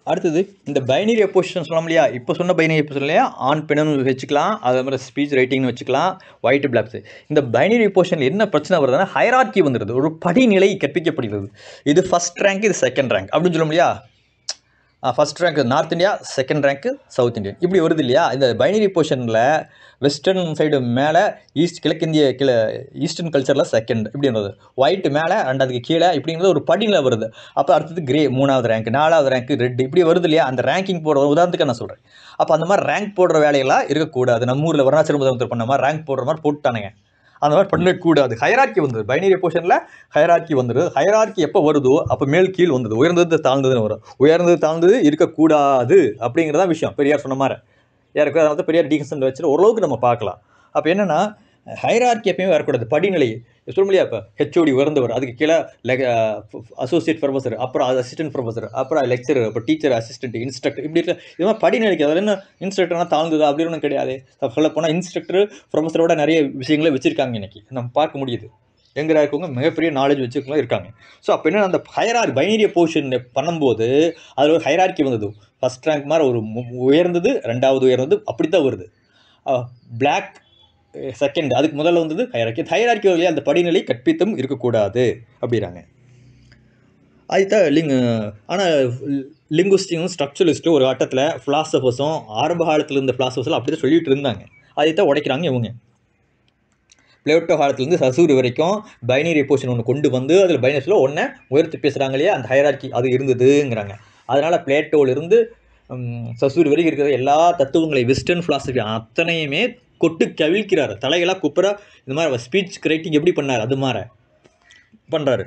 அடுத்தது இந்த binary opposition சொல்லலாம் இல்லையா இப்போ சொன்ன பைனரி அப்போசிஷன் இல்லையா ஆன் பெண்ணுன்னு வச்சுக்கலாம் அதே மாதிரி ஸ்பீச் ரைட்டிங்னு வச்சுக்கலாம் ஒயிட் பிளாக்ஸ் இந்த பைனரி அப்போசிஷனில் என்ன பிரச்சனை வருதுன்னா ஹைரார்க்கி வந்துடுது ஒரு படிநிலை கற்பிக்கப்படுகிறது இது ஃபஸ்ட் ரேங்க் இது செகண்ட் ரேங்க் அப்படின்னு சொல்ல முடியா first rank north India second ரேங்க்கு சவுத் இந்தியன் இப்படி வருது இல்லையா இந்த பைனரி பொசிஷனில் வெஸ்டர்ன் சைடு மேலே ஈஸ்ட் கிழக்கிந்திய கீழே ஈஸ்டர்ன் கல்ச்சரில் செகண்ட் இப்படின்றது ஒயிட் மேலே ரெண்டாவதுக்கு கீழே இப்படிங்கிறது ஒரு படிநிலை வருது அப்போ அடுத்தது கிரே மூணாவது ரேங்க் நாலாவது ரேங்க் ரெட் இப்படி வருது இல்லையா அந்த ரேங்கிங் போடுற உதாரணத்துக்கு நான் சொல்கிறேன் அப்போ அந்த மாதிரி ரேங்க் போடுற வேலையெல்லாம் இருக்கக்கூடாது நம்ம ஊரில் வருணாச்சல முதலமைச்சர் பண்ண மாதிரி ரேங்க் போடுற மாதிரி போட்டானுங்க அந்த மாதிரி பண்ணக்கூடாது ஹைரார்க்கி வந்தது பைனரி பொசிஷனில் ஹைரார்க்கி வந்துடுது ஹைரார்க்கி எப்போ வருதோ அப்போ மேல் கீழ் வந்தது உயர்ந்தது தாழ்ந்ததுன்னு வரும் உயர்ந்தது தாழ்ந்தது இருக்கக்கூடாது அப்படிங்கிறதான் விஷயம் பெரியார் சொன்ன மாதிரி யாருக்கு அதாவது பெரியார் டீகன்சன் வச்சு ஓரளவுக்கு நம்ம பார்க்கலாம் அப்போ என்னென்னா ஹைரார்க்கி எப்பயுமே வரக்கூடாது படிநிலை சொல்ல முடியாது இப்போ ஹெச்ஓடி உயர்ந்தவர் அதுக்கு கீழே அசோசியேட் ப்ரொஃபஸர் அப்புறம் அசிஸ்டன்ட் ப்ரொஃபஸர் அப்புறம் லெக்சரர் அப்புறம் டீச்சர் அசிஸ்டன்ட் இன்ஸ்ட்ரக்டர் இப்படி இருக்க இது மாதிரி படிநிலைக்கு அதில் என்ன இன்ஸ்ட்ரக்டர்னா தாழ்ந்தது அப்படி ஒன்றும் கிடையாது சொல்ல போனால் இன்ஸ்ட்ரக்டர் ப்ரொஃபஸரோட நிறைய விஷயங்களை வச்சுருக்காங்க இன்னைக்கு நம்ம பார்க்க முடியுது எங்கடா இருக்கவங்க மிகப்பெரிய நாலேஜ் வச்சுருக்கவங்க இருக்காங்க ஸோ அப்போ என்ன அந்த ஹைரார் பைனரிய போர்ஷன் பண்ணும்போது அதில் ஒரு ஹைரார்க்கி வந்தது ஃபஸ்ட் ரேங்க் மாதிரி ஒரு மு- உயர்ந்தது ரெண்டாவது உயர்ந்தது அப்படி தான் வருது பிளாக் செகண்ட் அதுக்கு முதல்ல வந்தது ஹைரார்க்கி ஹைரார்க்கி வழியாக அந்த படிநிலை கற்பித்தும் இருக்கக்கூடாது அப்படிங்கிறாங்க அதுதான் லிங் ஆனால் லிங்குஸ்டிக்கும் ஸ்ட்ரக்சரலிஸ்ட்டும் ஒரு கட்டத்தில் ஃபிலாசபர்ஸும் ஆரம்ப காலத்தில் இருந்த ஃபிலாசபர்ஸ்லாம் அப்படி தான் சொல்லிட்டு இருந்தாங்க அதைத்தான் உடைக்கிறாங்க இவங்க பிளேட்டோ காலத்துலேருந்து சசூர் வரைக்கும் பைனரி போர்ஷன் ஒன்று கொண்டு வந்து அதில் பைனரிஸில் ஒன்றை உயர்த்தி பேசுகிறாங்க இல்லையா அந்த ஹைரார்க்கி அது இருந்ததுங்கிறாங்க அதனால் பிளேட்டோவிலிருந்து சசூர் வரைக்கும் இருக்கிற எல்லா தத்துவங்களை வெஸ்டர்ன் ஃபிலாசபி அத்தனையுமே கொட்டு கவிழ்க்கிறார் தலைகளாக குப்புற இந்த மாதிரி ஸ்பீச் ரைட்டிங் எப்படி பண்ணார் அது மாதிரி பண்ணுறாரு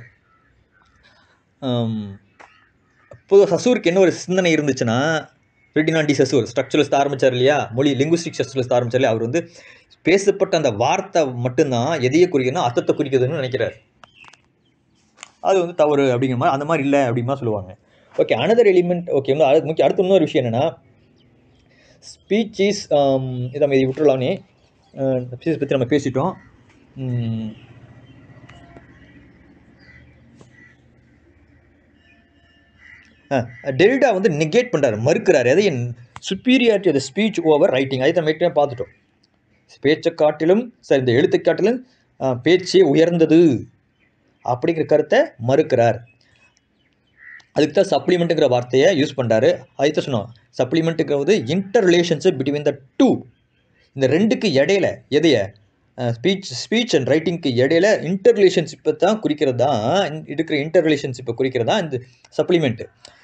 பொதுவாக சசூருக்கு என்ன ஒரு சிந்தனை இருந்துச்சுன்னா ரெட்டினாண்டி சசூர் ஸ்ட்ரக்சரலிஸ்ட் ஆரம்பிச்சார் இல்லையா மொழி லிங்குஸ்டிக் ஸ்ட்ரக்சரலிஸ்ட் ஆரம்பிச்சார் இல்லையா அவர் வந்து பேசப்பட்ட அந்த வார்த்தை மட்டும்தான் எதையை குறிக்கணும் அர்த்தத்தை குறிக்குதுன்னு நினைக்கிறார் அது வந்து தவறு அப்படிங்கிற மாதிரி அந்த மாதிரி இல்லை அப்படிங்கிற மாதிரி சொல்லுவாங்க ஓகே அனதர் எலிமெண்ட் ஓகே இன்னும் அடுத்து முக்கிய அடுத்து இன்னொரு விஷயம் என்னென்னா ஸ்பீச் இஸ் இதை நம்ம இதை விட்டுறலாமே ஸ்பீச் பற்றி நம்ம பேசிட்டோம் உம், டெல்டா வந்து நெகேட் பண்ணுறாரு மறுக்கிறார் எதை superiority of speech over writing அதை நம்ம ஏற்கனவே பார்த்துட்டோம் பேச்சை காட்டிலும் சார் இந்த எழுத்தை காட்டிலும் அஹ், பேச்சே உயர்ந்தது அப்படிங்கிற கருத்தை மறுக்கிறார் அதுக்கு தான் சப்ளிமெண்ட்டுங்கிற வார்த்தையை யூஸ் பண்ணுறாரு அதுதான் சொன்னோம் சப்ளிமெண்ட்டுங்கிறது inter relationship between the two இந்த ரெண்டுக்கு இடையில எதைய ஸ்பீச் ஸ்பீச் அண்ட் ரைட்டிங்க்கு இடையில இன்டர் ரிலேஷன்ஷிப்பை தான் குறிக்கிறது தான் இருக்கிற இன்டர் ரிலேஷன்ஷிப்பை குறிக்கிறது தான் இந்த supplement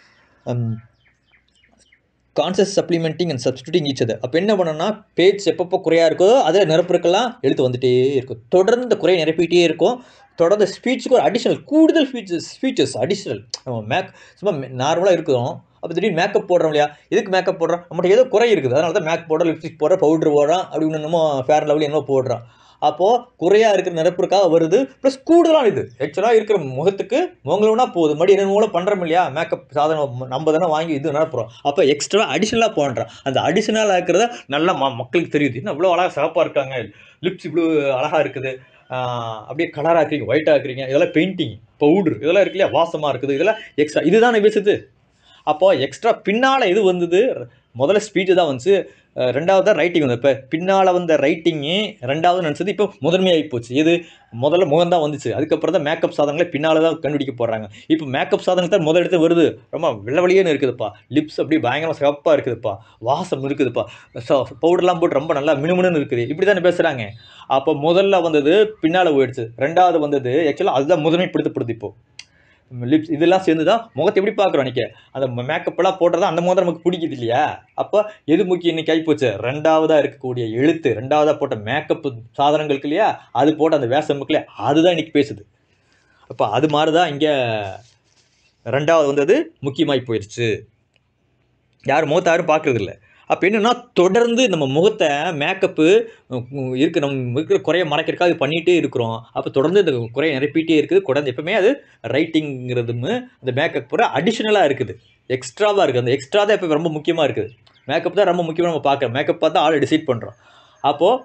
conscious supplementing and substituting each அது அப்போ என்ன பண்ணணும்னா பேஜ் எப்பப்போ குறையாக இருக்கோ அதில் நிரப்புறக்கெல்லாம் எழுத்து வந்துட்டே இருக்கும் தொடர்ந்து இந்த குறையை நிரப்பிட்டே இருக்கும் தொடர்ந்து ஸ்பீச்சுக்கு ஒரு அடிஷனல் கூடுதல் ஃபீச்சர்ஸ் ஃபீச்சர்ஸ் அடிஷனல் நம்ம மேக் சும்மா நார்மலாக இருக்கிறோம் அப்போ திடீர்னு மேக்கப் போடுறோம் இல்லையா எதுக்கு மேக்கப் போடுறோம் நம்மகிட்ட ஏதோ குறை இருக்குது அதனால தான் மேக்கப் போடுறோம் லிப்ஸ்டிக் போடுறோம் பவுடர் போடுறோம் அப்படி ஒன்று என்னமோ ஃபேர் லெவலில் என்னமோ போடுறோம் அப்போது குறையாக இருக்கிற நிரப்புறக்காக வருது ப்ளஸ் கூடுதலான இது ஆக்சுவலாக இருக்கிற முகத்துக்கு முகங்களோனா போகுது மறுபடியும் என்ன மூலம் பண்ணுறோம் இல்லையா மேக்கப் சாதனம் நம்ம தானே வாங்கி இது நிரப்புறோம் அப்போ எக்ஸ்ட்ரா அடிஷனலாக பண்ணுறோம் அந்த அடிஷனலாக இருக்கிறத நல்லா ம மக்களுக்கு தெரியுது இன்னும் இவ்வளோ அழகாக சிறப்பாக இருக்காங்க லிப்ஸ் இவ்வளோ அழகாக இருக்குது ஆஹ் அப்படியே கலராக இருக்கிறீங்க ஒயிட்டாக இருக்கிறீங்க இதெல்லாம் பெயிண்டிங் பவுட்ரு இதெல்லாம் இருக்கு இல்லையா வாசமாக இருக்குது இதெல்லாம் எக்ஸ்ட்ரா இதுதானே பேசுது அப்போ எக்ஸ்ட்ரா பின்னால் இது வந்தது முதல்ல ஸ்பீச்சு தான் வந்துச்சு அஹ் ரெண்டாவது தான் ரைட்டிங் வந்து இப்போ பின்னால் வந்த ரைட்டிங்கு ரெண்டாவது நினச்சது இப்போ முதன்மையாகி போச்சு இது முதல்ல முகம் தான் வந்துச்சு அதுக்கப்புறம் தான் மேக்கப் சாதனங்களே பின்னால் தான் கண்டுபிடிக்க போடுறாங்க இப்போ மேக்கப் சாதனங்கள் தான் முதல் இடத்துல வருது ரொம்ப வெள்ளவெளியேன்னு இருக்குதுப்பா லிப்ஸ் அப்படியே பயங்கரமாக சிவப்பாக இருக்குதுப்பா வாசம் இருக்குதுப்பா ஸோ பவுடர்லாம் போட்டு ரொம்ப நல்லா மினுமினுன்னு இருக்குது இப்படி தானே பேசுகிறாங்க அப்போ முதல்ல வந்தது பின்னால் போயிடுச்சு ரெண்டாவது வந்தது ஆக்சுவலாக அதுதான் முதன்மைப்படுத்தப்படுது இப்போ லிப்ஸ் இதெல்லாம் சேர்ந்து தான் முகத்தை எப்படி பார்க்குறோம் நினைக்க அந்த மேக்கப்பெல்லாம் போடுறதா அந்த முகம் நமக்கு பிடிக்குது இல்லையா அப்போ எது முக்கியம் இன்னைக்கு ஆகிப்போச்சு ரெண்டாவதாக இருக்கக்கூடிய எழுத்து ரெண்டாவதாக போட்ட மேக்கப் சாதனங்களுக்கு இல்லையா அது போட்ட அந்த வேஷம் இருக்கு இல்லையா அதுதான் இன்னைக்கு பேசுது அப்போ அது மாதிரி தான் இங்கே ரெண்டாவது வந்தது முக்கியமாகி போயிடுச்சு யாரும் முகத்தை யாரும் பார்க்கறது இல்ல அப்போ என்னென்னா தொடர்ந்து நம்ம முகத்தை மேக்கப்பு இருக்கு நம்ம இருக்கிற குறைய மறைக்கிறதுக்காக இது பண்ணிகிட்டே இருக்கிறோம் அப்போ தொடர்ந்து இந்த குறைய நிரப்பிட்டே இருக்குது தொடர்ந்து எப்பவுமே அது ரைட்டிங்கிறதும் அந்த மேக்கப் பூரா அடிஷ்னலாக இருக்குது எக்ஸ்ட்ராவாக இருக்குது அந்த எக்ஸ்ட்ரா தான் இப்போ ரொம்ப முக்கியமாக இருக்குது மேக்கப் தான் ரொம்ப முக்கியமாக நம்ம பார்க்குறோம் மேக்கப் பார்த்தா ஆள் டிசைட் பண்ணுறோம் அப்போது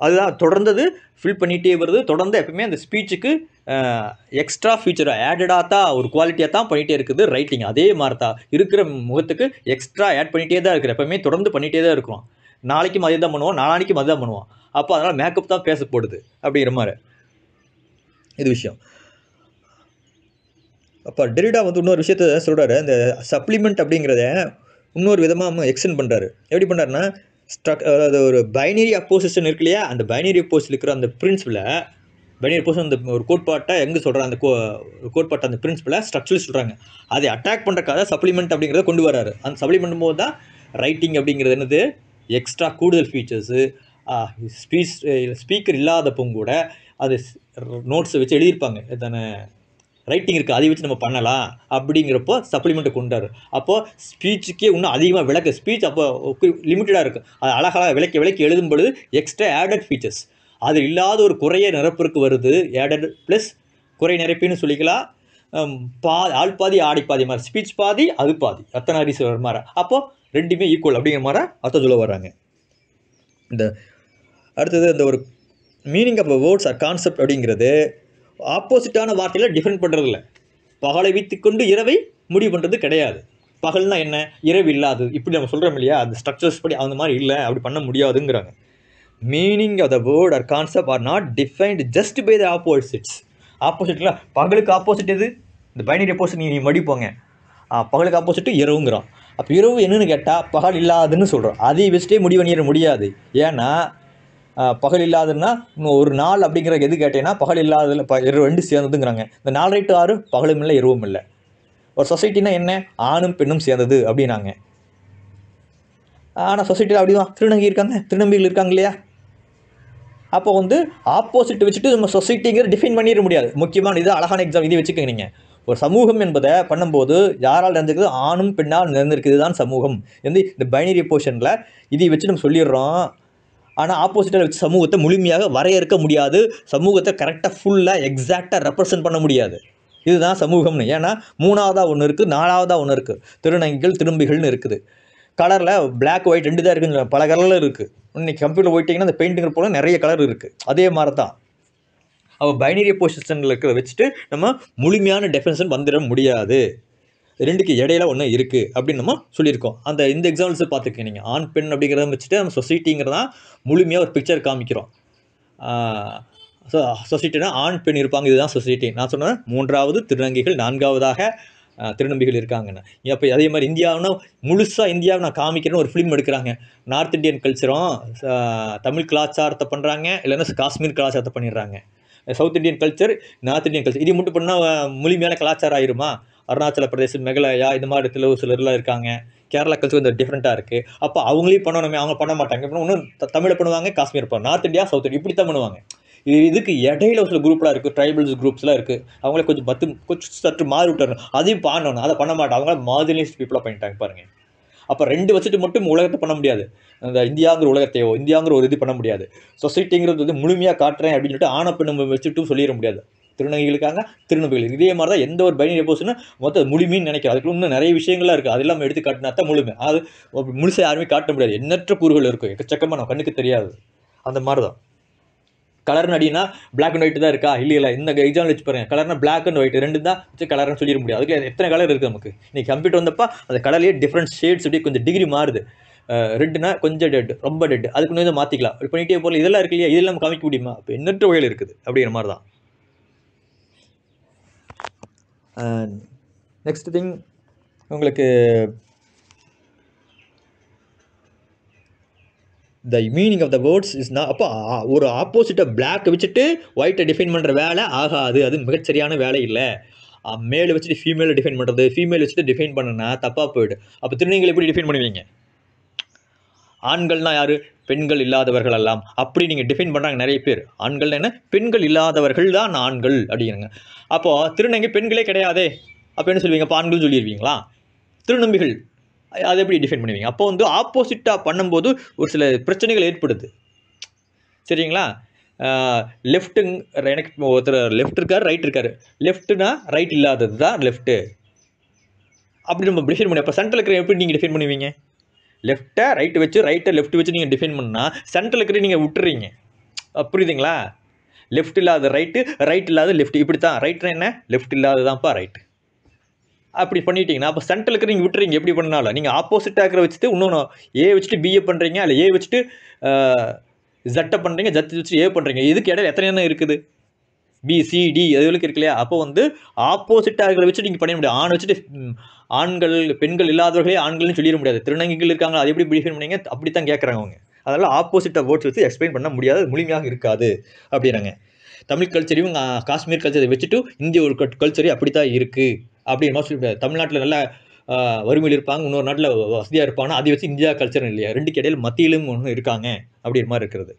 அதுதான் தொடர்ந்தது ஃபில் பண்ணிகிட்டே வருது தொடர்ந்து எப்பவுமே அந்த ஸ்பீச்சுக்கு எக்ஸ்ட்ரா ஃபீச்சர் ஆடடாக தான் ஒரு குவாலிட்டியாக தான் பண்ணிகிட்டே இருக்குது ரைட்டிங் அதே மாதிரி தான் இருக்கிற முகத்துக்கு எக்ஸ்ட்ரா ஆட் பண்ணிகிட்டே தான் இருக்குது எப்பவுமே தொடர்ந்து பண்ணிகிட்டே தான் இருக்கிறோம் நாளைக்கும் அதே தான் பண்ணுவோம் நாளானிக்கும் அதே தான் பண்ணுவோம் அப்போ அதனால் மேக்கப் தான் பேசப்படுது அப்படிங்கிற மாதிரி இது விஷயம் அப்போ டெரிடா வந்து இன்னொரு விஷயத்த சொல்கிறாரு இந்த சப்ளிமெண்ட் அப்படிங்கிறத இன்னொரு விதமாக எக்ஸ்டெண்ட் பண்ணுறாரு எப்படி பண்ணுறாருன்னா ஸ்ட்ரக் அதாவது ஒரு பைனரி அப்போசிஷன் இருக்கு இல்லையா அந்த பைனரி அப்போசிஷன் இருக்கிற அந்த பிரின்சிபலை பைனரி அப்போசிஷன் அந்த ஒரு கோட்பாட்டை எங்கே சொல்கிறாங்க அந்த கோ கோட்பாட்டை அந்த பிரின்சிபலை ஸ்ட்ரக்சர் சொல்கிறாங்க அதை அட்டாக் பண்ணுறக்காக சப்ளிமெண்ட் அப்படிங்கிறத கொண்டு வராரு அந்த சப்ளிமெண்ட் போது தான் ரைட்டிங் அப்படிங்கிறது என்னது எக்ஸ்ட்ரா கூடுதல் ஃபீச்சர்ஸு ஸ்பீச் ஸ்பீக்கர் இல்லாதப்போ கூட அது நோட்ஸை வச்சு எழுதியிருப்பாங்க எத்தனை ரைட்டிங் இருக்குது அதை வச்சு நம்ம பண்ணலாம் அப்படிங்கிறப்போ சப்ளிமெண்ட்டை கொண்டாரு அப்போது ஸ்பீச்சுக்கே இன்னும் அதிகமாக விளக்க ஸ்பீச் அப்போ லிமிட்டடாக இருக்குது அது அழகாக விளக்கி விளக்கி எழுதும் பொழுது எக்ஸ்ட்ரா ஆடட் ஃபீச்சர்ஸ் அது இல்லாத ஒரு குறைய நிரப்பிற்கு வருது ஆடட் ப்ளஸ் குறை நிரப்பின்னு சொல்லிக்கலாம் ஹம், பா ஆள் பாதி ஆடி பாதி மாதிரி ஸ்பீச் பாதி அது பாதி அத்தனை அரிசி வர மாதிரி அப்போது ரெண்டுமே ஈக்குவல் அப்படிங்கிற மாதிரி அர்த்தம் சொல்ல வர்றாங்க இந்த அடுத்தது இந்த ஒரு meaning of words or concept அப்படிங்கிறது ஆப்போசிட்டான வார்த்தையில் டிஃபரெண்ட் பண்ணுறது இல்லை பகலை வைத்துக்கொண்டு இரவை முடிவு பண்ணுறது கிடையாது பகல்னா என்ன இரவு இல்லாது இப்படி நம்ம சொல்கிறோம் இல்லையா அந்த ஸ்ட்ரக்சர்ஸ் படி அந்த மாதிரி இல்லை அப்படி பண்ண முடியாதுங்கிறாங்க meaning of the word or concept are not defined just by the opposites ஆப்போசிட்ல பகலுக்கு ஆப்போசிட் எது இந்த பைனரி ஆப்போசிட் நீ மடிப்போங்க ஆ, பகலுக்கு ஆப்போசிட்டு இரவுங்கிறோம் அப்போ இரவு என்னன்னு கேட்டால் பகல் இல்லாதுன்னு சொல்கிறோம் அதை வச்சுட்டே முடிவு பண்ணிட முடியாது ஏன்னா ஆ, பகல் இல்லாதுன்னா இன்னும் ஒரு நாள் அப்படிங்கிற எது கேட்டீங்கன்னா பகல் இல்லாததில் ப இரவு ரெண்டு சேர்ந்ததுங்கிறாங்க இந்த நாலு ரைட்டு ஆறு பகலும் இல்லை இரவும் இல்லை ஒரு சொசைட்டினா என்ன ஆணும் பெண்ணும் சேர்ந்தது அப்படின்னாங்க ஆனால் சொசைட்டியில் அப்படிதான் திருநங்கை இருக்காங்க திருநம்பிகள் இருக்காங்க இல்லையா அப்போ வந்து ஆப்போசிட் வச்சுட்டு நம்ம சொசைட்டிங்கிற டிஃபைன் பண்ணிட முடியாது முக்கியமான இது அழகான எக்ஸாம் இதை வச்சுக்கோங்க நீங்கள் ஒரு சமூகம் என்பதை பண்ணும்போது யாரால் நிறைஞ்சிருக்குது ஆணும் பெண்ணால் நிறைந்திருக்குது தான் சமூகம் வந்து இந்த பைனரி போர்ஷனில் இதை வச்சு நம்ம சொல்லிடுறோம் ஆனால் ஆப்போசிட்டில் வச்சு சமூகத்தை முழுமையாக வரையறுக்க முடியாது சமூகத்தை கரெக்டாக ஃபுல்லாக எக்ஸாக்டாக ரெப்ரசன்ட் பண்ண முடியாது இதுதான் சமூகம்னு ஏன்னா மூணாவதாக ஒன்று இருக்குது நாலாவதாக ஒன்று இருக்குது திருநங்கைகள் திரும்பிகள்னு இருக்குது கலரில் Black ஒயிட் ரெண்டு தான் இருக்குது பல கலரில் இருக்குது இன்னைக்கு கம்ப்யூட்டர் போயிட்டிங்கன்னா அந்த பெயிண்டிங் போல நிறைய கலர் இருக்குது அதே மாதிரி தான் அவள் பைனரி பொசிஷனில் இருக்கிறத வச்சுட்டு நம்ம முழுமையான டெஃபினேஷன் வந்துட முடியாது ரெண்டுக்கு இடையில ஒன்று இருக்குது அப்படின்னு நம்ம சொல்லியிருக்கோம் அந்த இந்த எக்ஸாம்பிள்ஸை பார்த்துக்க நீங்கள் ஆண் பெண் அப்படிங்கிறத வச்சுட்டு நம்ம சொசைட்டிங்கிறதான் முழுமையாக ஒரு பிக்சர் காமிக்கிறோம் ஸோ சொசைட்டினா ஆண் பெண் இருப்பாங்க இதுதான் சொசைட்டி நான் சொன்னேன் மூன்றாவது திருநங்கைகள் நான்காவதாக ஆஹ், திருநம்பிகள் இருக்காங்கன்னு அப்போ அதே மாதிரி இந்தியாவுனா முழுசாக இந்தியாவை நான் காமிக்கிறேன்னு ஒரு ஃபிலிம் எடுக்கிறாங்க நார்த் இந்தியன் கல்ச்சரும் தமிழ் கலாச்சாரத்தை பண்ணுறாங்க இல்லைன்னா காஷ்மீர் கலாச்சாரத்தை பண்ணிடுறாங்க south Indian culture north Indian culture இது மட்டும் பண்ணால் முழுமையான கலாச்சாரம் ஆயிருமா அருணாச்சல பிரதேசம் மேகாலயா இந்த மாதிரி இடத்துல ஒரு சிலர்லாம் இருக்காங்க கேரளா கல்ச்சர் கொஞ்சம் டிஃப்ரெண்ட்டாக இருக்குது அப்போ அவங்களையும் பண்ணணுமே அவங்க பண்ண மாட்டாங்க இப்போ இன்னும் த- தமிழை பண்ணுவாங்க காஷ்மீர் பண்ணுவாங்க நார்த் இந்தியா சவுத் இந்தியா இப்படி தான் பண்ணுவாங்க இது இதுக்கு இடையில ஒரு சில குரூப்லாம் இருக்குது ட்ரைபல்ஸ் குரூப்ஸ்லாம் இருக்குது அவங்கள கொஞ்சம் பத்து கொஞ்சம் சற்று மாறி விட்டுறணும் அதையும் பண்ணணும் அதை பண்ண மாட்டாங்க அவங்கள மார்ஜினலைஸ் பீப்புளாக பண்ணிட்டாங்க பாருங்கள் அப்போ ரெண்டு வச்சுட்டு மட்டும் உலகத்தை பண்ண முடியாது அந்த இந்தியாங்கிற உலகத்தையோ இந்தியாங்கிற ஒரு இது பண்ண முடியாது சொசைட்டிங்கிறது வந்து முழுமையாக காட்டுறேன் அப்படின்னு சொல்லிட்டு ஆணை பெண்ணை வச்சுட்டும் சொல்லிட முடியாது திருநங்கைகளுக்காக திருநங்கைகள் இதே மாதிரி தான் எந்த ஒரு பைனரி எப்போஸ்னா மொத்தம் முழுமைன்னு நினைக்கிறோம் அதுக்குள்ள இன்னும் நிறைய விஷயங்கள்லாம் இருக்குது அதெல்லாம் நம்ம எடுத்து காட்டினா தான் முழுமை அது முழுசாக யாருமே காட்ட முடியாது எண்ணற்ற கூறுகள் இருக்கும் எக்கச்சக்கமாக நம்ம கண்ணுக்கு தெரியாது அந்த மாதிரி தான் கலர் நடினா பிளாக் அண்ட் ஒயிட் தான் இருக்கா இல்லை இல்லை இந்த எக்ஸாம்பிள் வச்சு பாருங்க கலர்னா பிளாக் அண்ட் ஒயிட் ரெண்டு தான் வச்சு கலர்னு சொல்லிட முடியாது அதுக்கு எத்தனை கலர் இருக்குது நமக்கு இன்னைக்கு கம்ப்யூட்டர் வந்தப்போ அந்த கலர்லேயே டிஃப்ரெண்ட் ஷேட்ஸ் அப்படியே கொஞ்சம் டிகிரி மாறுது ரெட்டுனா கொஞ்சம் டெட் ரொம்ப டெட் அதுக்கு கொஞ்சம் மாற்றிக்கலாம் இப்படி பண்ணிட்டே போகல இதெல்லாம் இருக்கு இல்லையா இதெல்லாம் நம்ம காமிக்க முடியுமா இப்போ எண்ணற்ற வகையில் இருக்குது அப்படிங்கிற மாதிரி தான் நெக்ஸ்ட் திங் உங்களுக்கு the meaning of the words is நான் அப்போ ஆ- ஒரு ஆப்போசிட்டை பிளாக் வச்சுட்டு ஒயிட்டை டிஃபைன் பண்ணுற வேலை ஆகாது அது மிகச்சரியான வேலை இல்லை மேலே வச்சுட்டு ஃபீமேலை டிஃபைன் பண்ணுறது ஃபீமேல் வச்சுட்டு டிஃபைன் பண்ணுனா தப்பாக போயிடு அப்போ திருநீங்களை எப்படி டிஃபைன் பண்ணுவீங்க ஆண்கள்னா யார் பெண்கள் இல்லாதவர்கள் எல்லாம் அப்படி நீங்கள் டிஃபைன் பண்ணுறாங்க நிறைய பேர் ஆண்கள் என்ன பெண்கள் இல்லாதவர்கள் தான் ஆண்கள் அப்படிங்கிறாங்க அப்போது திருநங்கை பெண்களே கிடையாதே அப்போ என்ன சொல்லுவீங்க அப்போ ஆண்கள் சொல்லிடுவீங்களா திருநம்பிகள் அ- அதை எப்படி டிஃபைன் பண்ணுவீங்க அப்போ வந்து ஆப்போசிட்டாக பண்ணும்போது ஒரு சில பிரச்சனைகள் ஏற்படுது சரிங்களா லெஃப்ட்டுங் எனக்கு இப்போ ஒருத்தர் லெஃப்ட் இருக்கார் ரைட் இருக்கார் லெஃப்ட்னா ரைட் இல்லாதது தான் லெஃப்ட்டு அப்படி நம்ம டிஃபைன் பண்ணி அப்போ சென்டரில் இருக்கிற எப்படி நீங்கள் டிஃபைன் பண்ணுவீங்க லெஃப்ட்டை ரைட்டு வச்சு ரைட்டை லெஃப்ட் வச்சு நீங்கள் டிஃபைன் பண்ணால் சென்டரில் இருக்கிற நீங்கள் விட்டுறீங்க அஹ் புரியுதுங்களா லெஃப்ட் இல்லாத ரைட்டு ரைட் இல்லாத லெஃப்ட் இப்படி தான் ரைட்னா என்ன லெஃப்ட் இல்லாததான்ப்பா ரைட் அப்படி பண்ணிட்டீங்கன்னா அப்போ சென்டரில் இருக்கிற நீங்கள் விட்டுறீங்க எப்படி பண்ணாலும் நீங்கள் ஆப்போசிட்டாக இருக்கிற வச்சுட்டு இன்னொன்று ஏ வச்சுட்டு பிஏ பண்ணுறீங்க இல்லை ஏ வச்சுட்டு ஜட்டை பண்ணுறீங்க ஜத்து வச்சுட்டு ஏ பண்ணுறீங்க இதுக்கு இடையில எத்தனை எண்ணம் இருக்குது பி சி டி அதுகளுக்கு இருக்கு இல்லையா அப்போ வந்து ஆப்போசிட்டாக இருக்கிற வச்சு நீங்கள் பண்ண முடியாது ஆண் வச்சுட்டு ம், ஆண்கள் பெண்கள் இல்லாதவர்களே ஆண்கள்னு சொல்லிட முடியாது திருநங்கைகள் இருக்காங்க அது எப்படி டிஃபைன் பண்ணீங்க அப்படி தான் கேட்குறாங்க அவங்க அதனால் ஆப்போசிட்டாக வேர்ட்ஸ் வச்சு எக்ஸ்பிளைன் பண்ண முடியாது அது முழுமையாக இருக்காது அப்படின்னாங்க தமிழ் கல்ச்சரையும் ஆ, காஷ்மீர் கல்ச்சரை வச்சுட்டு இந்திய ஒரு கல்ச்சரே அப்படி தான் இருக்குது அப்படிங்கிற மாதிரி சொல்ல முடியாது தமிழ்நாட்டில் நல்ல ஆ, வறுமையில் இருப்பாங்க இன்னொரு நாட்டில் வசதியாக இருப்பாங்கன்னா அதை வச்சு இந்தியா கல்ச்சர் இல்லையா ரெண்டுக்கு இடையில மத்தியிலும் ஒன்று இருக்காங்க அப்படிங்கிற மாதிரி இருக்கிறது